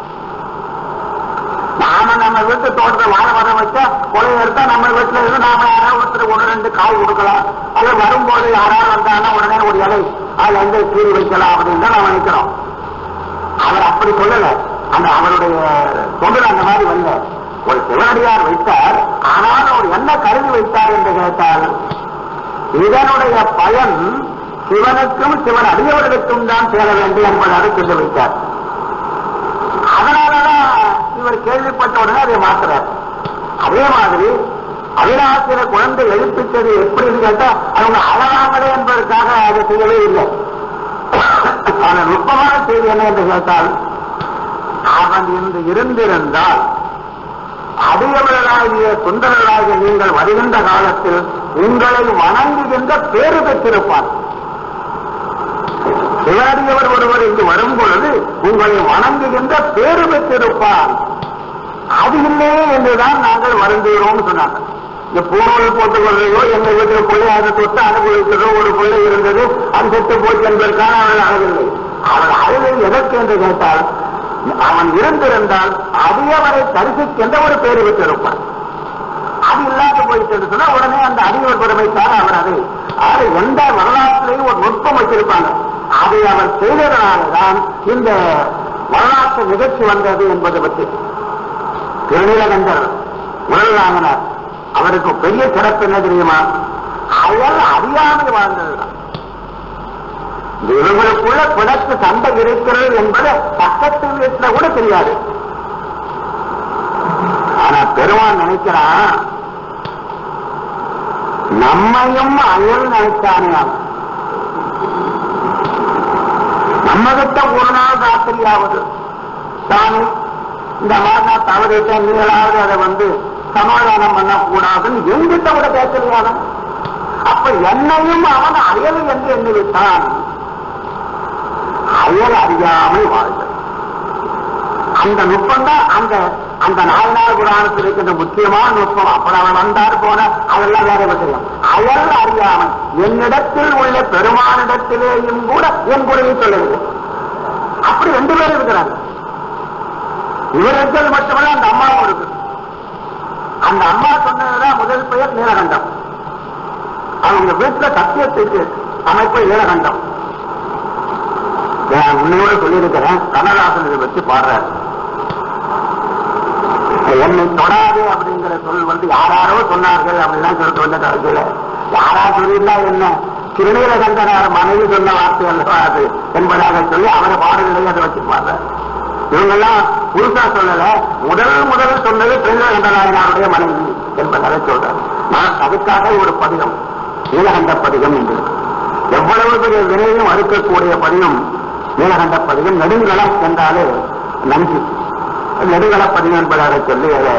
நாம நம்ம வீட்டு தோட்டத்தை வாழை மரம் வச்சா கொலை எடுத்தா நம்ம வீட்டுல இருந்து நாம யாராவது ஒருத்தர் ஒன்று ரெண்டு காய் கொடுக்கலாம் அது வரும்போது யாராவது வந்தாங்கன்னா உடனே ஒரு இலை அதுல வந்து கீறி வைக்கலாம் அப்படின்னு தான் நாம நினைக்கிறோம் அவர் அப்படி சொல்லல அந்த அவருடைய தொழில் அந்த மாதிரி வரல ஒரு சிவனடியார் வைத்தார் ஆனால் அவர் என்ன கருதி வைத்தார் என்று கேட்டால் இதனுடைய பயன் சிவனுக்கும் சிவன் அடியவர்களுக்கும் தான் சேர வேண்டும் என்பதாக சொல்லி வைத்தார் அதனாலதான் இவர் கேள்விப்பட்ட உடனே அதை மாத்துறார் அதே மாதிரி அவிநாசிர குழந்தை எழுப்பித்தது எப்படின்னு கேட்டா அவங்க அழகாங்களே என்பதற்காக அதை செய்யவே இல்லை ஆனா நுட்பமான செய்தி என்ன என்று கேட்டால் அவன் இன்று இருந்திருந்தால் அடியவர்களாகிய சுந்தரர்களாகிய நீங்கள் வருகின்ற காலத்தில் உங்களை வணங்குகின்ற பேறு பெற்றிருப்பான் சிவனடியவர் ஒருவர் இங்கு வரும் பொழுது உங்களை வணங்குகின்ற பேறு பெற்றிருப்பான் அது இல்லையே என்றுதான் நாங்கள் வருந்துகிறோம்னு சொன்னாங்க இந்த பூணூல் போட்டுக் கொள்ளையோ எங்க வீட்டில் பிள்ளை அதை தொட்டு அனுபவிக்கிறதோ ஒரு பிள்ளை இருந்தது அது செத்து போச்சு என்பதற்கான அவள் அழகில்லை அவள் அழகை எதற்கு என்று கேட்டால் அவன் இருந்திருந்தால் அடியவரை தரிசிக்கின்ற ஒரு பேரு பெற்றிருப்பான் அது இல்லாத போயிட்டு என்று சொன்னா உடனே அந்த அடியவர் பெருமைக்காக அவர் அதை அது எந்த வரலாற்றிலையும் ஒரு நுட்பம் வச்சிருப்பாங்க அதை அவர் செய்ததனால்தான் இந்த வரலாற்று நிகழ்ச்சி வந்தது என்பது பற்றி திருநீலகண்டர் உடலாங்கினார் அவருக்கு பெரிய சிறப்பு என்ன தெரியுமா அயல் அறியாமை வாழ்ந்ததுதான் இவங்களுக்குள்ள பிணக்கு சண்டை இருக்கிறது என்பது பக்கத்து வீட்டுல கூட தெரியாது ஆனா பெருமான் நினைக்கிறான் நம்மையும் அயல் நினைச்சானே அவன். நம்ம கிட்ட ஒரு நாள் ராத்திரியாவது சாமி இந்த மாதிரி நான் தவறிட்டேன் நீங்களாவது அதை வந்து சமாதானம் பண்ணக்கூடாதுன்னு எங்கிட்ட கூட பேசலையான அப்ப என்னையும் அவன் அயல் என்று எண்ணிவிட்டான் அயல் அறியாமல் வாழ்ந்தது அந்த நுட்பம் தான் அந்த அந்த நாயனார் புராணத்தில் இருக்கின்ற முக்கியமான நுட்பம் அப்புறம் அவன் வந்தார் போன அதெல்லாம் வேற விஷயம் அயல் அறியாமல் என்னிடத்தில் உள்ள பெருமானிடத்திலேயும் கூட என் குறையை சொல்லுது அப்படி ரெண்டு பேரும் இருக்கிறாங்க இவர் இருக்கிறது மட்டுமல்ல அந்த அம்மாவும் இருக்கு அந்த அம்மா சொன்னதுதான் முதல் பெயர் நீலகண்டம் அவங்க வீட்டுல சத்தியத்துக்கு அமைப்பு நீலகண்டம் நான் உன்னையோட சொல்லியிருக்கிறேன் கண்ணதாசன் இதை வச்சு பாடுறாரு என்னை தொடாது அப்படிங்கிற சொல் வந்து யாராரோ சொன்னார்கள் அப்படிலாம் சொல்லிட்டு வந்த கடைசியில யாரா சொல்லியிருந்தா என்ன திருநீலகண்டனார் மனைவி சொன்ன வார்த்தை அல்லவா அது என்பதாக சொல்லி அவரை பாடல்களை அதை வச்சிருப்பாங்க இவங்கெல்லாம் புதுசா சொல்லல முதல் முதல் சொன்னது திருநீலகண்ட நாயனாருடைய மனைவி என்பதாக சொல்றார் நான் அதுக்காக ஒரு பதிகம் நீலகண்ட பதிகம் என்று எவ்வளவு பெரிய வினையும் அறுக்கக்கூடிய பதிகம் நீலகண்ட பதிகம் நெடுங்கலம் என்றாலே நன்றி நெடுங்கல பதிகம் என்பதாக சொல்லி அதை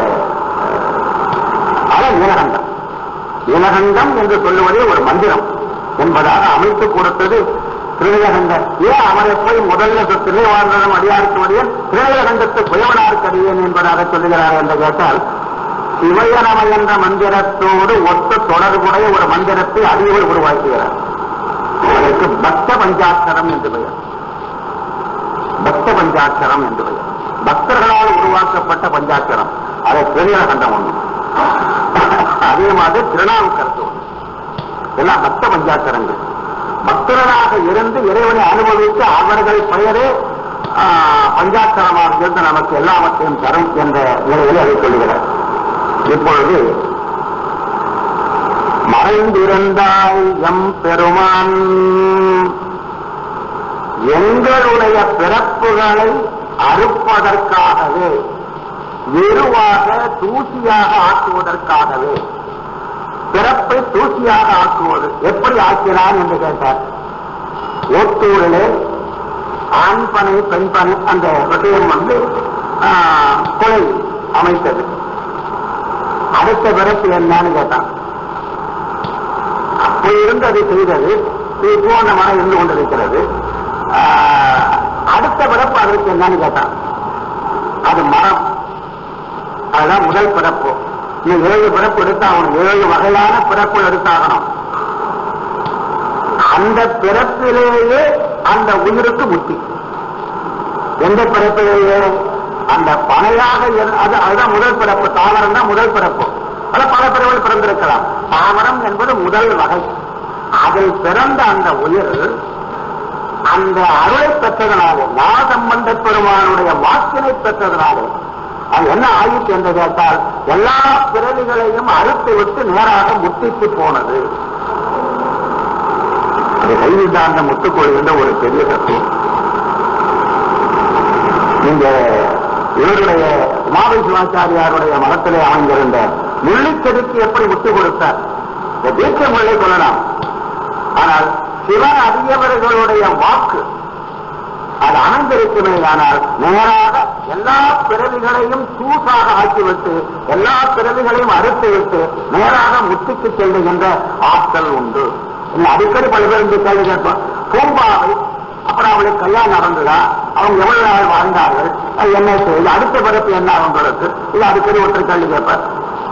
அஹ், நீலகண்டம் நீலகண்டம் என்று சொல்லுவதே ஒரு மந்திரம் என்பதாக அமைத்து கொடுத்தது திருநீலகண்டன் ஏன் அவரை போய் முதல்ல திரை வாழ்ந்ததும் அடியாருக்கு வழியில் திருநீலகண்டத்து புயவனாருக்கு அடியேன் என்பதாக சொல்லுகிறார் என்று கேட்டால் சிவயனம என்ற மந்திரத்தோடு ஒத்த தொடர்புடைய ஒரு மந்திரத்தை அடியவர் உருவாக்குகிறார் அதற்கு பக்த பஞ்சாட்சரம் என்று பெயர் பக்த பஞ்சாட்சரம் என்று பெயர் பக்தர்களால் உருவாக்கப்பட்ட பஞ்சாட்சரம் அதை திருநீலகண்டம் ஒன்று அதே மாதிரி திருநாவுக்கரசு ஒன்று எல்லாம் பக்த பஞ்சாட்சரங்கள் பக்தர்களாக இருந்து இறைவனை அனுபவித்து அவர்கள் பெயரே ஆ, பஞ்சாட்சரமாக இருந்து நமக்கு எல்லாவற்றையும் தரும் என்ற நிலையில் அதை சொல்லுகிறார் இப்பொழுது மறைந்திருந்தாய் எம் பெருமான் எங்களுடைய பிறப்புகளை அறுப்பதற்காகவே வெறுவாக தூசியாக ஆக்குவதற்காகவே பிறப்பை தூசியாக ஆக்குவது எப்படி ஆக்கினான் என்று கேட்டார் ஓட்டூரிலே ஆண் பனை பெண் பனை அந்த விஷயம் வந்து ஆ, கொலை அமைத்தது அடுத்த பிறப்பு என்னன்னு கேட்டான் அப்போ இருந்து அதை செய்தது இப்போ அந்த மனம் இருந்து கொண்டிருக்கிறது ஆ, அடுத்த பிறப்பு அதற்கு என்னன்னு கேட்டான் அது மரம் அதுதான் முதல் பிறப்பு நீ ஏழு பிறப்பு எடுத்தாகணும் ஏழு வகையான பிறப்பு எடுத்தாகணும் அந்த பிறப்பிலேயே அந்த உயிருக்கு முத்தி எந்த பிறப்பிலேயே அந்த பனையாக இரு- அது அதுதான் முதல் பிறப்பு தாவரம் தான் முதல் பிறப்பு பல பல பிறவில் பிறந்திருக்கலாம் தாவரம் என்பது முதல் வகை அதில் பிறந்த அந்த உயிர் அந்த அருளை பெற்றதனாலே நாகசம்பந்த பெருமானுடைய வாக்கினை பெற்றதனாலே அது என்ன ஆயிற்று என்று கேட்டால் எல்லா பிறவிகளையும் அறுத்து விட்டு நேராக முத்திக்கு போனது அது கைவிட்டாந்த முத்துக்கோழி என்ற ஒரு பெரிய தத்துவம் இந்த இவருடைய உமாவை சிவாச்சாரியாருடைய மனத்திலே அமைந்திருந்த முள்ளிச்செடிக்கு எப்படி முத்து கொடுத்தார் இந்த தீர்க்க முல்லை கொள்ளலாம் ஆனால் சிவ அடியவர்களுடைய வாக்கு அது அமைந்திருக்குமே ஆனால் நேராக எல்லா பிறவிகளையும் தூசாக ஆக்கிவிட்டு எல்லா பிறவிகளையும் அறுத்துவிட்டு நேராக முத்துக்கு செல்லுகின்ற ஆற்றல் உண்டு இன்னும் அடிக்கடி பல பேர் இந்த கேள்வி கேட்போம் பூம்பாவை அப்புறம் அவளுக்கு கல்யாணம் நடந்ததா அவங்க எவ்வளவு நாள் வாழ்ந்தார்கள் அது என்ன செய்யுது அடுத்த பிறப்பு என்ன அவங்களுக்கு இது அடிக்கடி ஒருத்தர் கேள்வி கேட்பார்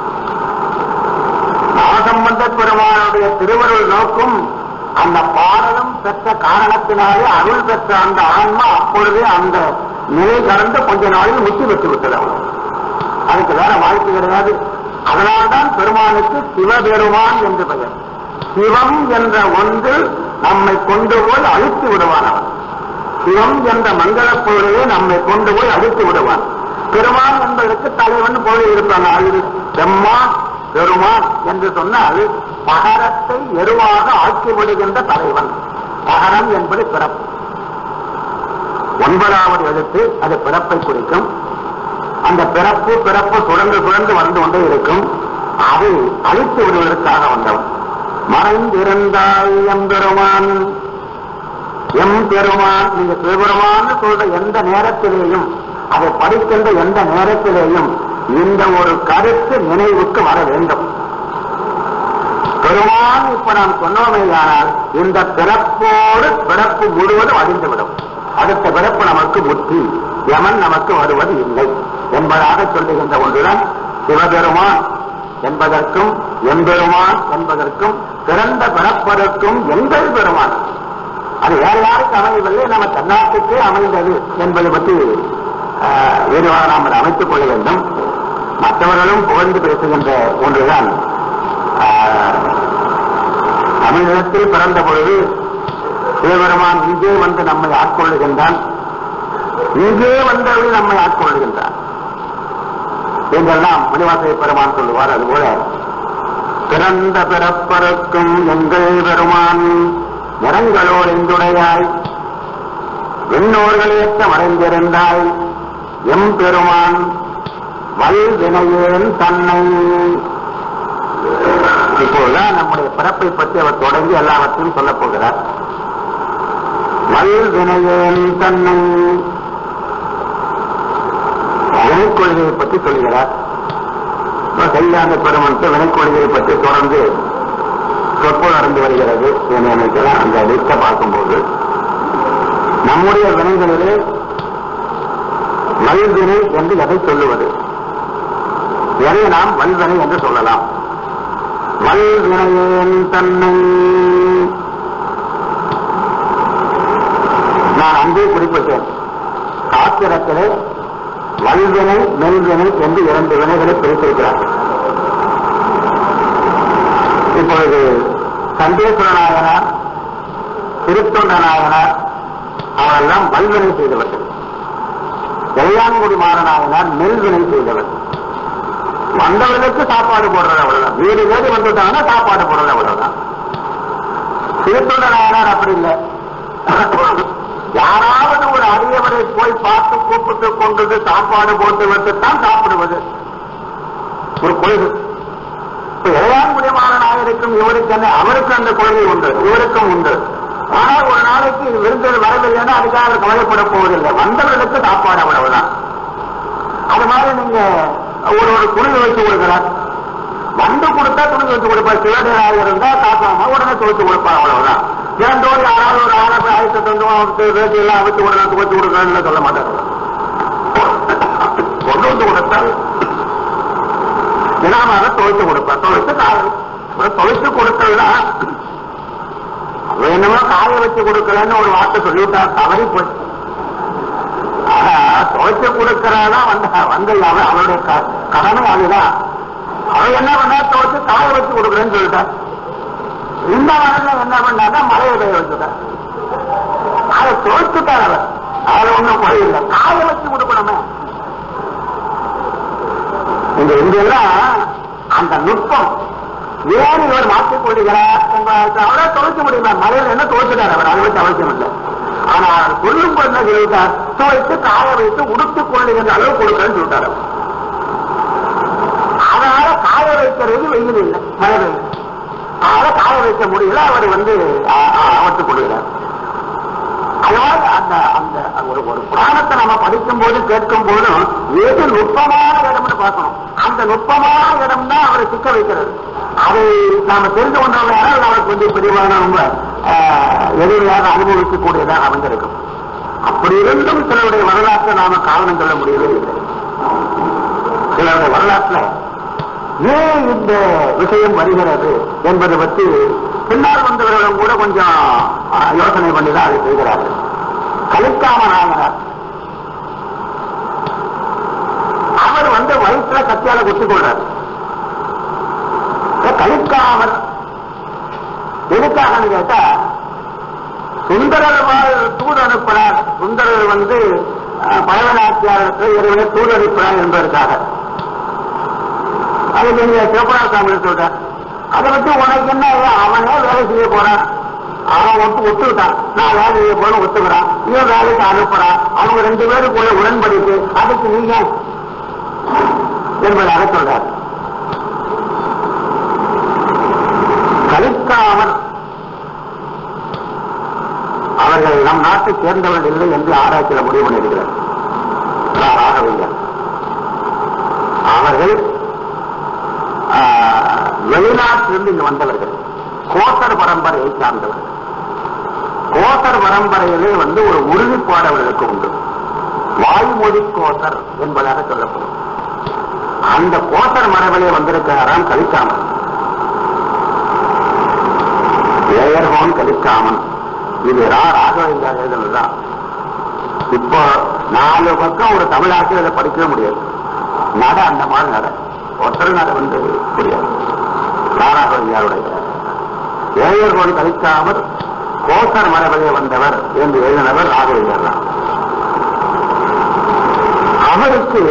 நாகசம்பந்த பெருமானுடைய திருவருள் நோக்கும் அந்த பாடலும் பெற்ற காரணத்தினாலே அருள் பெற்ற அந்த ஆன்மா அப்பொழுதே அந்த நிலை கடந்து கொஞ்ச நாளில் முத்தி பெற்று விட்டது அவ்வளவு அதுக்கு வேற வாய்ப்பு கிடையாது அதனால்தான் பெருமானுக்கு சிவபெருமான் என்று பெயர் சிவம் என்ற ஒன்று நம்மை கொண்டு போய் அழித்து விடுவான் அவன் சிவம் என்ற மங்களப் பொருளையே நம்மை கொண்டு போய் அழித்து விடுவான் பெருமான் என்பதற்கு தலைவன் போல இருப்பான் அது பெம்மான் பெருமான் என்று சொன்னால் பகரத்தை எருவாக ஆக்கி விடுகின்ற தலைவன் பகரம் என்பது பிறப்பு ஒன்பதாவது எழுத்து அது பிறப்பை குறிக்கும் அந்த பிறப்பு பிறப்பு சுழன்று சுழன்று வந்து கொண்டே இருக்கும் அதை அழித்து விடுவதற்காக வந்தவன் மறைந்திருந்தாய் எம்பெருமான் எம் பெருமான் நீங்க சிவபெருமான் சொல்ற எந்த நேரத்திலேயும் அதை படிக்கின்ற எந்த நேரத்திலேயும் இந்த ஒரு கருத்து நினைவுக்கு வர வேண்டும் பெருமான் இப்ப நாம் சொன்னோமேயானால் இந்த பிறப்போடு பிறப்பு முழுவதும் அழிந்துவிடும் அடுத்த பிறப்பு நமக்கு முத்தி யமன் நமக்கு வருவது இல்லை என்பதாக சொல்லுகின்ற ஒன்றுதான் சிவபெருமான் என்பதற்கும் எம்பெருமான் என்பதற்கும் பிறந்த பிறப்பதற்கும் எங்கள் பெருமான் அது வேற யாருக்கு அமையவில்லை நம்ம தன்னாட்டுக்கே அமைந்தது என்பதை பற்றி ஆஹ், விரிவாக நாம் அதை அமைத்துக் கொள்ள வேண்டும் மற்றவர்களும் புகழ்ந்து பேசுகின்ற ஒன்றுதான் ஆஹ், தமிழகத்தில் பிறந்த பொழுது சிவபெருமான் இங்கே வந்து நம்மை ஆட்கொள்ளுகின்றான் இங்கே வந்தவர்கள் நம்மை ஆட்கொள்ளுகின்றான் என்றெல்லாம் மணிவாசை பெருமான் சொல்லுவார் அதுபோல பிறந்த பிறப்பருக்கும் எங்கள் பெருமான் நிறங்களோடு எந்துடையாய் விண்ணோர்களேற்ற மறைந்திருந்தாய் எம் பெருமான் வல்வினையேன் தன்னை இப்போதுதான் நம்முடைய பிறப்பை பற்றி அவர் தொடங்கி எல்லாவற்றையும் சொல்லப் போகிறார் வல்வினையேன் தன்னை வினைக்கொள்கையை பற்றி சொல்கிறார் கையாண்ட பெருமனுக்கு வினைக்கொள்கையை பற்றி தொடர்ந்து சொற்பொழு நடந்து வருகிறது நினைக்கலாம் அந்த லிஸ்ட பார்க்கும்போது நம்முடைய வினைகளிலே வல்வினை என்று எதை சொல்லுவது எதை நாம் வல்வினை என்று சொல்லலாம் வல்வினையேன் தன்னை நான் அங்கே குறிப்பிட்டேன் சாத்திரத்திலே வல்வினை மெல்வினை என்று இரண்டு வினைகளை பிரித்திருக்கிறார்கள் இப்பொழுது சண்டேஸ்வர நாயனார் திருத்தொண்ட நாயனார் அவரெல்லாம் வல்வினை செய்தவர்கள் வெள்ளாங்குடி மாறனாயனார் நெல்வினை செய்தவர் வந்தவர்களுக்கு சாப்பாடு போடுறது அவ்வளவுதான் வீடு வீடு வந்துட்டாங்கன்னா சாப்பாடு போடுறது அவ்வளவுதான் திருத்தொண்ட நாயனார் அப்படி இல்லை யாராவது ஒரு அரியவரை போய் பார்த்து கூப்பிட்டு கொண்டு சாப்பாடு போட்டு விட்டுத்தான் சாப்பிடுவது ஒரு கொள்கை இப்ப இளையான்குடியமான நாயருக்கும் இவருக்கு என்ன அவருக்கு அந்த கொள்கை உண்டு இவருக்கும் உண்டு ஆனால் ஒரு நாளைக்கு விருந்தினர் வரவில்லைன்னா அதுக்காக அவர் கவலைப்பட போவதில்லை வந்தவர்களுக்கு சாப்பாடு அவ்வளவுதான் அது மாதிரி நீங்க ஒரு ஒரு துணி வச்சு கொடுக்கிறார் வந்து கொடுத்தா துணி வச்சு கொடுப்பார் சிவனையாக இருந்தா காப்பாம உடனே துவைச்சு கொடுப்பார் அவ்வளவுதான் இரண்டோடு யாராவது ஒரு ஆளை போய் ஆயத்தை தந்து அவனுக்கு வேட்டி எல்லாம் அவிச்சு உடனே துவைச்சு கொடுக்கணும்னு சொல்ல மாட்டாங்க கொண்டு வந்து கொடுத்தால் தினமாக துவைச்சு கொடுப்பார் துவைச்சு காய துவைச்சு கொடுத்ததுனா என்னமோ காய வச்சு கொடுக்கலன்னு ஒரு வார்த்தை சொல்லிவிட்டா தவறி போச்சு துவைச்சு கொடுக்கறதான் வந்த வந்த அவ- அவருடைய க- கடமை அதுதான் அவன் என்ன பண்ணா துவைச்சு காய வச்சு கொடுக்குறேன்னு சொல்லிட்டான் இந்த மரத்துல என்ன பண்ணாங்க மலையை பெய்ய வச்சுட்டார் அதை துவைச்சுட்டார் அவர் அதுல ஒண்ணும் குறையில்லை காய வச்சு கொடுக்கணுமே இந்த இங்கெல்லாம் அந்த நுட்பம் ஏன் இவர் மாற்றிக் கொள்கிறார் என்பதற்கு அவரே துவைக்க முடியுமா மலையில என்ன துவைச்சிட்டார் அவர் அதை வச்சு அவசியம் இல்லை ஆனா அவர் சொல்லும் போது என்ன சொல்லிட்டார் துவைத்து காய வைத்து உடுத்துக் கொள்ளுகின்ற அளவு கொடுக்கறேன்னு சொல்லிட்டார் அவர். அதனால காய வைக்கிறது வெயில் இல்லை மழை வெயில் அதனால காய வைக்க முடியல அவர் வந்து அவற்றுக் கொள்கிறார் அதனால அந்த அந்த ஒரு ஒரு புராணத்தை நம்ம படிக்கும் போது கேட்கும் போதும் எது நுட்பமான இடம்னு பார்க்கணும் அந்த நுட்பமான இடம் தான் அவரை சிக்க வைக்கிறது அதை நாம தெரிந்து கொண்டவங்க யாராவது அவருக்கு வந்து பெரியவான ரொம்ப எதிரியாக அனுபவிக்கக்கூடியதாக அமைந்திருக்கும் அப்படி இருந்தும் சிலருடைய வரலாற்றை நாம காரணம் சொல்ல முடியவே இல்லை சிலருடைய வரலாற்றுல ஏன் இந்த விஷயம் வருகிறது என்பதை பற்றி பின்னால் வந்தவர்களும் கூட கொஞ்சம் ஆ, யோசனை பண்ணி தான் அதை செய்கிறார்கள் கலிக்காம நாயனார் அவர் வந்து வயிற்றுல கத்தியால குத்திக் கொள்றார் கலிக்காமர் எதுக்காகன்னு கேட்டா சுந்தரர் வாழ் தூது அனுப்பினார் சுந்தரர் வந்து பழவநாச்சியாருக்கு இறைவனை தூது அனுப்பினார் என்பதற்காக அது நீங்க சிவபுரா சாமி சொல்றார் அதை வச்சு உனக்கு என்ன அவனே வேலை செய்ய போறான் அவன் ஒத்து ஒத்துக்கிட்டான் நான் வேலை செய்ய போற ஒத்துக்கிறான் இவன் வேலைக்கு அனுப்புறான் அவங்க ரெண்டு பேருக்குள்ள உடன்படிக்கு அதுக்கு நீங்க என்பதாக சொல்றார் கலிக்காமல் அவர்கள் நம் நாட்டை சேர்ந்தவர்கள் இல்லை என்று ஆராய்ச்சியில் முடிவு பண்ணியிருக்கிறார் ராகவியர் அவர்கள் ஆஹ், வெளிநாட்டிலிருந்து இங்கு வந்தவர்கள் கோத்தர் பரம்பரையை சார்ந்தவர்கள் கோத்தர் பரம்பரையிலே வந்து ஒரு உறுதிப்பாடு அவர்களுக்கு உண்டு வாய்மொழி கோத்தர் என்பதாக சொல்லப்படும் அந்த கோத்தர் மரபிலே வந்திருக்கிறாராம் கலிக்காமன் ஏயர்கோன் கலிக்காமன் இது ரா ராகவேந்திரா எழுதுனதுதான் இப்போ நாலு பக்கம் ஒரு தமிழாசிரியர் இதை படிக்கவே முடியாது நட அந்த மாதிரி நட ஒருத்தர் நட வந்து புரியாது ராராகவியாருடைய ஏயர்கோன் கலிக்காமர் கோசர் மரபிலே வந்தவர் என்று எழுதினவர் ராகவேந்திரர் தான் அவருக்கு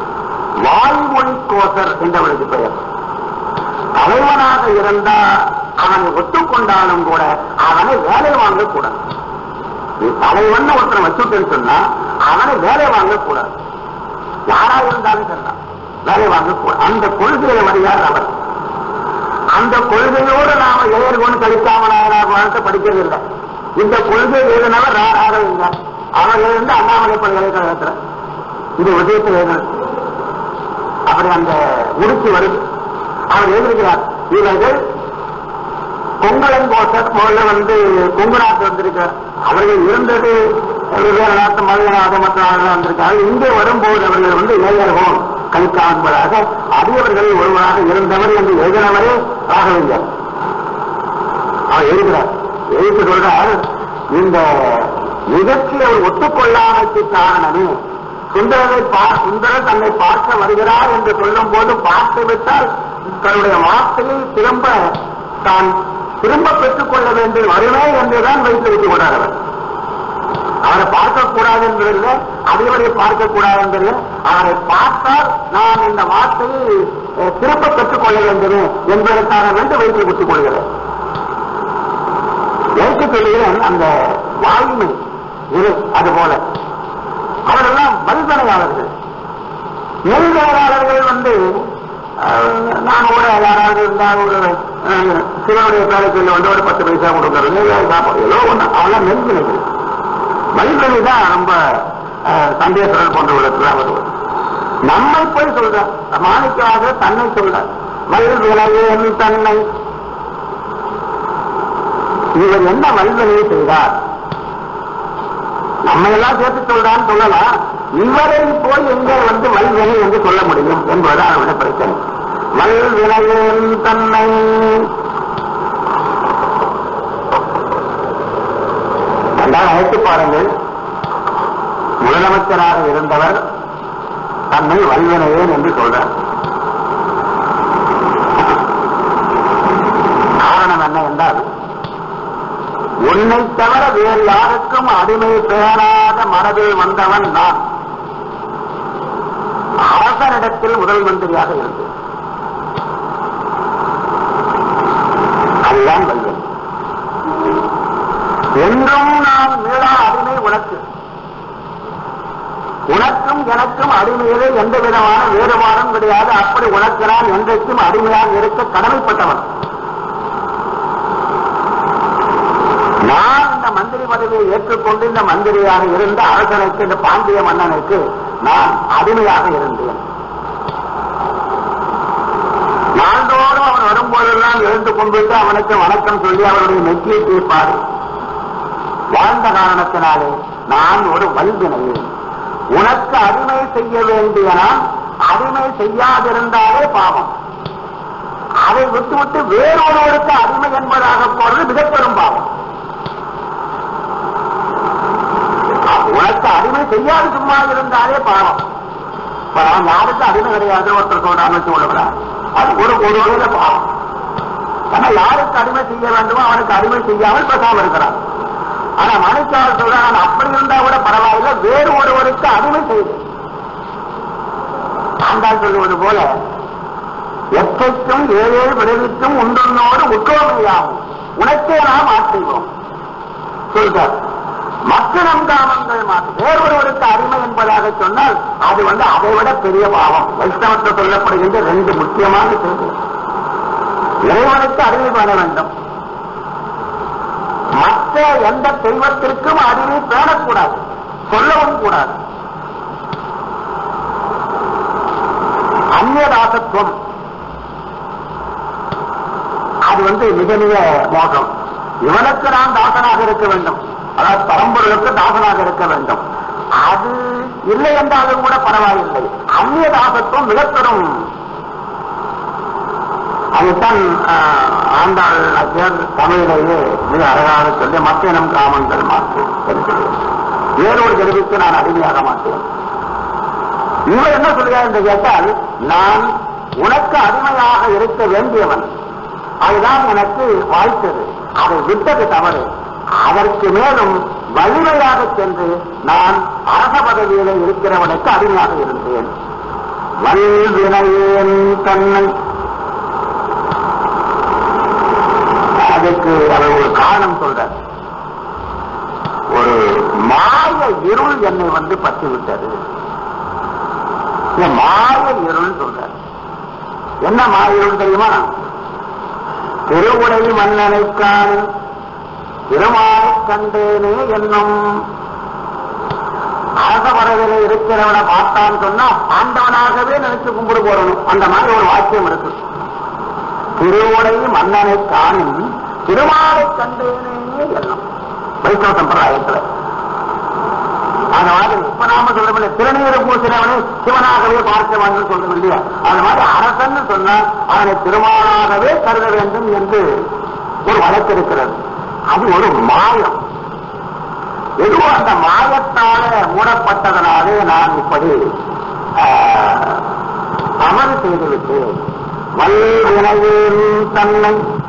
வாய்மொழி கோசர் என்றவருக்கு பெயர் தலைவனாக இருந்தா அவனை ஒத்துக்கொண்டாலும் கூட அவனை வேலை வாங்கக்கூடாது நீ தலைவன் ஒருத்தனை வச்சுட்டேன்னு சொன்னா அவனை வேலை வாங்கக்கூடாது யாரா இருந்தாலும் சொல்லலாம் வேலை வாங்கக்கூடாது அந்த கொள்கையை வரையார் அவர் அந்த கொள்கையோடு நாம ஏர்கொண்டு கழிக்காம நாயனார் படிக்கிறது இல்லை இந்த கொள்கை எழுதினவர் ராகவிங்க அவர் எழுந்து அண்ணாமலை பல்கலைக்கழகத்துல இந்த விஷயத்தில் எழுதினது அப்படி அந்த உடுக்கி வருது அவர் எழுதியிருக்கிறார் இவர்கள் பொங்கலன் கோசர் முதல்ல வந்து கொங்கு நாட்டு வந்திருக்கிறார் அவர்கள் இருந்தது வெவ்வேறு நாட்டு மதுநாடு மற்ற நாடுகள் வந்திருக்காங்க இங்கே வரும்போது அவர்கள் வந்து இளைஞர்கள் கலிக்கா என்பதாக அடியவர்களில் ஒருவராக இருந்தவர் என்று எழுதினவரே ராகவிங்கர் அவர் எழுதுகிறார் எழுதி சொல்றார் இந்த நிகழ்ச்சியை அவர் ஒத்துக்கொள்ளாமைக்கு காரணமே சுந்தரனை பா- சுந்தரர் தன்னை பார்க்க வருகிறார் என்று சொல்லும் போது பார்த்து விட்டால் தன்னுடைய வார்த்தையை திரும்ப தான் திரும்ப பெற்றுக் கொள்ள வேண்டும் வருமே என்றுதான் வைத்து வைத்துக் கொண்டார் அவர் அவரை பார்க்கக்கூடாது என்பதில்லை அதிபரை பார்க்கக்கூடாது என்பதில்லை அவரை பார்த்தால் நான் இந்த வார்த்தையை அஹ், திரும்ப பெற்றுக் கொள்ள வேண்டும் என்பதற்காக வேண்டு வைத்து விட்டுக் கொள்கிறேன் எனக்கு சொல்லுகிறேன் அந்த வாய்மை இரு அது போல அவரெல்லாம் வல்தனையாளர்கள் நெல்வேளாளர்கள் வந்து அஹ், நான் கூட யாராவது இருந்தால் ஒரு அஹ், சிவனுடைய பேரை சொல்லி வந்து ஒரு பத்து பைசா கொடுக்கறது நெல் சாப்பாடு ஏதோ ஒண்ணு அவெல்லாம் நெல்வினைகள் வல்வெளி தான் ரொம்ப அஹ், சந்தேகங்கள் போன்றவர்களுக்கு வருவது நம்மை போய் சொல்ற மாணிக்காக தன்னை சொல்ற வல்விளையன் தன்னை இவர் என்ன வல்வினையை செய்தார் நம்ம எல்லாம் சேர்த்து சொல்றான்னு சொல்லலாம் இவரை போய் எங்க வந்து வல்வினை என்று சொல்ல முடியும் என்பதுதான் அவருடைய பிரச்சனை வல்வினையன் தன்னை ரெண்டாவது அழைத்து பாருங்கள் முதலமைச்சராக இருந்தவர் தன்னை வல்வினையேன் என்று சொல்றார் காரணம் என்ன என்றால் உன்னை தவிர வேறு யாருக்கும் அடிமை பேராத மனதில் வந்தவன் நான் அரசனிடத்தில் முதல் மந்திரியாக இருந்தேன் அதுதான் வல்வன் என்றும் நான் மீளா அடிமை உனக்கு உனக்கும் எனக்கும் அடிமையிலே எந்த விதமான வேறுபாடும் கிடையாது அப்படி உனக்கு நான் என்றைக்கும் அடிமையாக இருக்க கடமைப்பட்டவன் நான் இந்த மந்திரி பதவியை ஏற்றுக்கொண்டு இந்த மந்திரியாக இருந்த அரசனுக்கு இந்த பாண்டிய மன்னனுக்கு நான் அடிமையாக இருந்தேன் நாள்தோறும் அவன் வரும்போதெல்லாம் எழுந்து கொண்டுட்டு அவனுக்கு வணக்கம் சொல்லி அவருடைய நெற்றியை தீர்ப்பார் வாழ்ந்த காரணத்தினாலே நான் ஒரு வல்வினையேன் உனக்கு அடிமை செய்ய வேண்டிய நான் அடிமை செய்யாதிருந்தாலே பாவம் அதை விட்டுவிட்டு வேறொருவருக்கு அடிமை என்பதாக போறது மிகப்பெரும் பாவம் உனக்கு அடிமை செய்யாது சும்மா இருந்தாலே பாவம் இப்ப அவன் யாருக்கு அடிமை கிடையாது ஒருத்தர் சொல்றான்னு வச்சு கொள்ளுகிறார் அது ஒரு ஒரு வகையில பாவம் ஆனா யாருக்கு அடிமை செய்ய வேண்டுமோ அவனுக்கு அடிமை செய்யாமல் பேசாம இருக்கிறான் ஆனா மனுஷால் சொல்றான் அப்படி இருந்தா கூட பரவாயில்ல வேறு ஒருவருக்கு அடிமை செய்து ஆண்டாள் சொல்லுவது போல எத்தைக்கும் ஏழே விளைவிக்கும் உண்டொன்னோடு உற்றோமையாகும் உனக்கே நாம் ஆட்செய்வோம் சொல்றார் மற்ற நம்காமங்கள் மாற்று வேறொருவருக்கு அடிமை என்பதாக சொன்னால் அது வந்து அதை விட பெரிய பாவம் வைஷ்ணவத்தில் சொல்லப்படுகின்ற ரெண்டு முக்கியமான செய்தி இறைவனுக்கு அடிமை பண்ண வேண்டும் மற்ற எந்த தெய்வத்திற்கும் அடிமை பேணக்கூடாது சொல்லவும் கூடாது அந்நியதாசத்துவம் அது வந்து மிக மிக மோசம் இவனுக்கு நான் தாசனாக இருக்க வேண்டும் அதாவது பரம்பொருளுக்கு தாசனாக இருக்க வேண்டும் அது இல்லை என்றாலும் கூட பரவாயில்லை அந்நிய தாசத்துவம் மிகப்பெரும் அதுதான் ஆஹ், ஆண்டாள் அஜர் தமிழிலேயே மிக அழகாக சொல்லி மற்ற இனம் காமங்கள் மாற்று வேறொரு தெரிவித்து நான் அடிமையாக மாட்டேன் இவர் என்ன சொல்கிறார் என்று கேட்டால் நான் உனக்கு அடிமையாக இருக்க வேண்டியவன் அதுதான் எனக்கு வாய்த்தது அதை விட்டது தவறு அதற்கு மேலும் வலிமையாக சென்று நான் அரச பதவியில இருக்கிறவனுக்கு அடிமையாக இருந்தேன் வல்வினையேன் தன்னை அதுக்கு அவர் ஒரு காரணம் சொல்றார் ஒரு மாய இருள் என்னை வந்து பற்றி விட்டது இந்த மாய இருள் சொல்றார் என்ன மாய இருள் தெரியுமா திருவுடை மன்னனை காணு திருமாலை கண்டேனே என்னும் அரசமரவில இருக்கிறவனை பார்த்தான்னு சொன்னா ஆண்டவனாகவே நினைச்சு கும்பிடு போறணும் அந்த மாதிரி ஒரு வாக்கியம் இருக்கு திருவுடை மன்னனை காணும் திருமாலை கண்டேனே எண்ணம் வைஷ்ணவ சம்பிரதாயத்துல அந்த மாதிரி இப்ப நாம சொல்றோம் திருநீர் பூசினவனை சிவனாகவே பார்க்க வேண்டும் சொல்றோம் இல்லையா அந்த மாதிரி அரசன் சொன்னா அவனை திருமாலாகவே கருத வேண்டும் என்று ஒரு வழக்கு இருக்கிறது அது ஒரு மாயம் எதுவோ அந்த மாயத்தால மூடப்பட்டதனாலே நான் இப்படி ஆஹ், தவறு செய்துவிட்டேன் வல்வினையின் தன்னை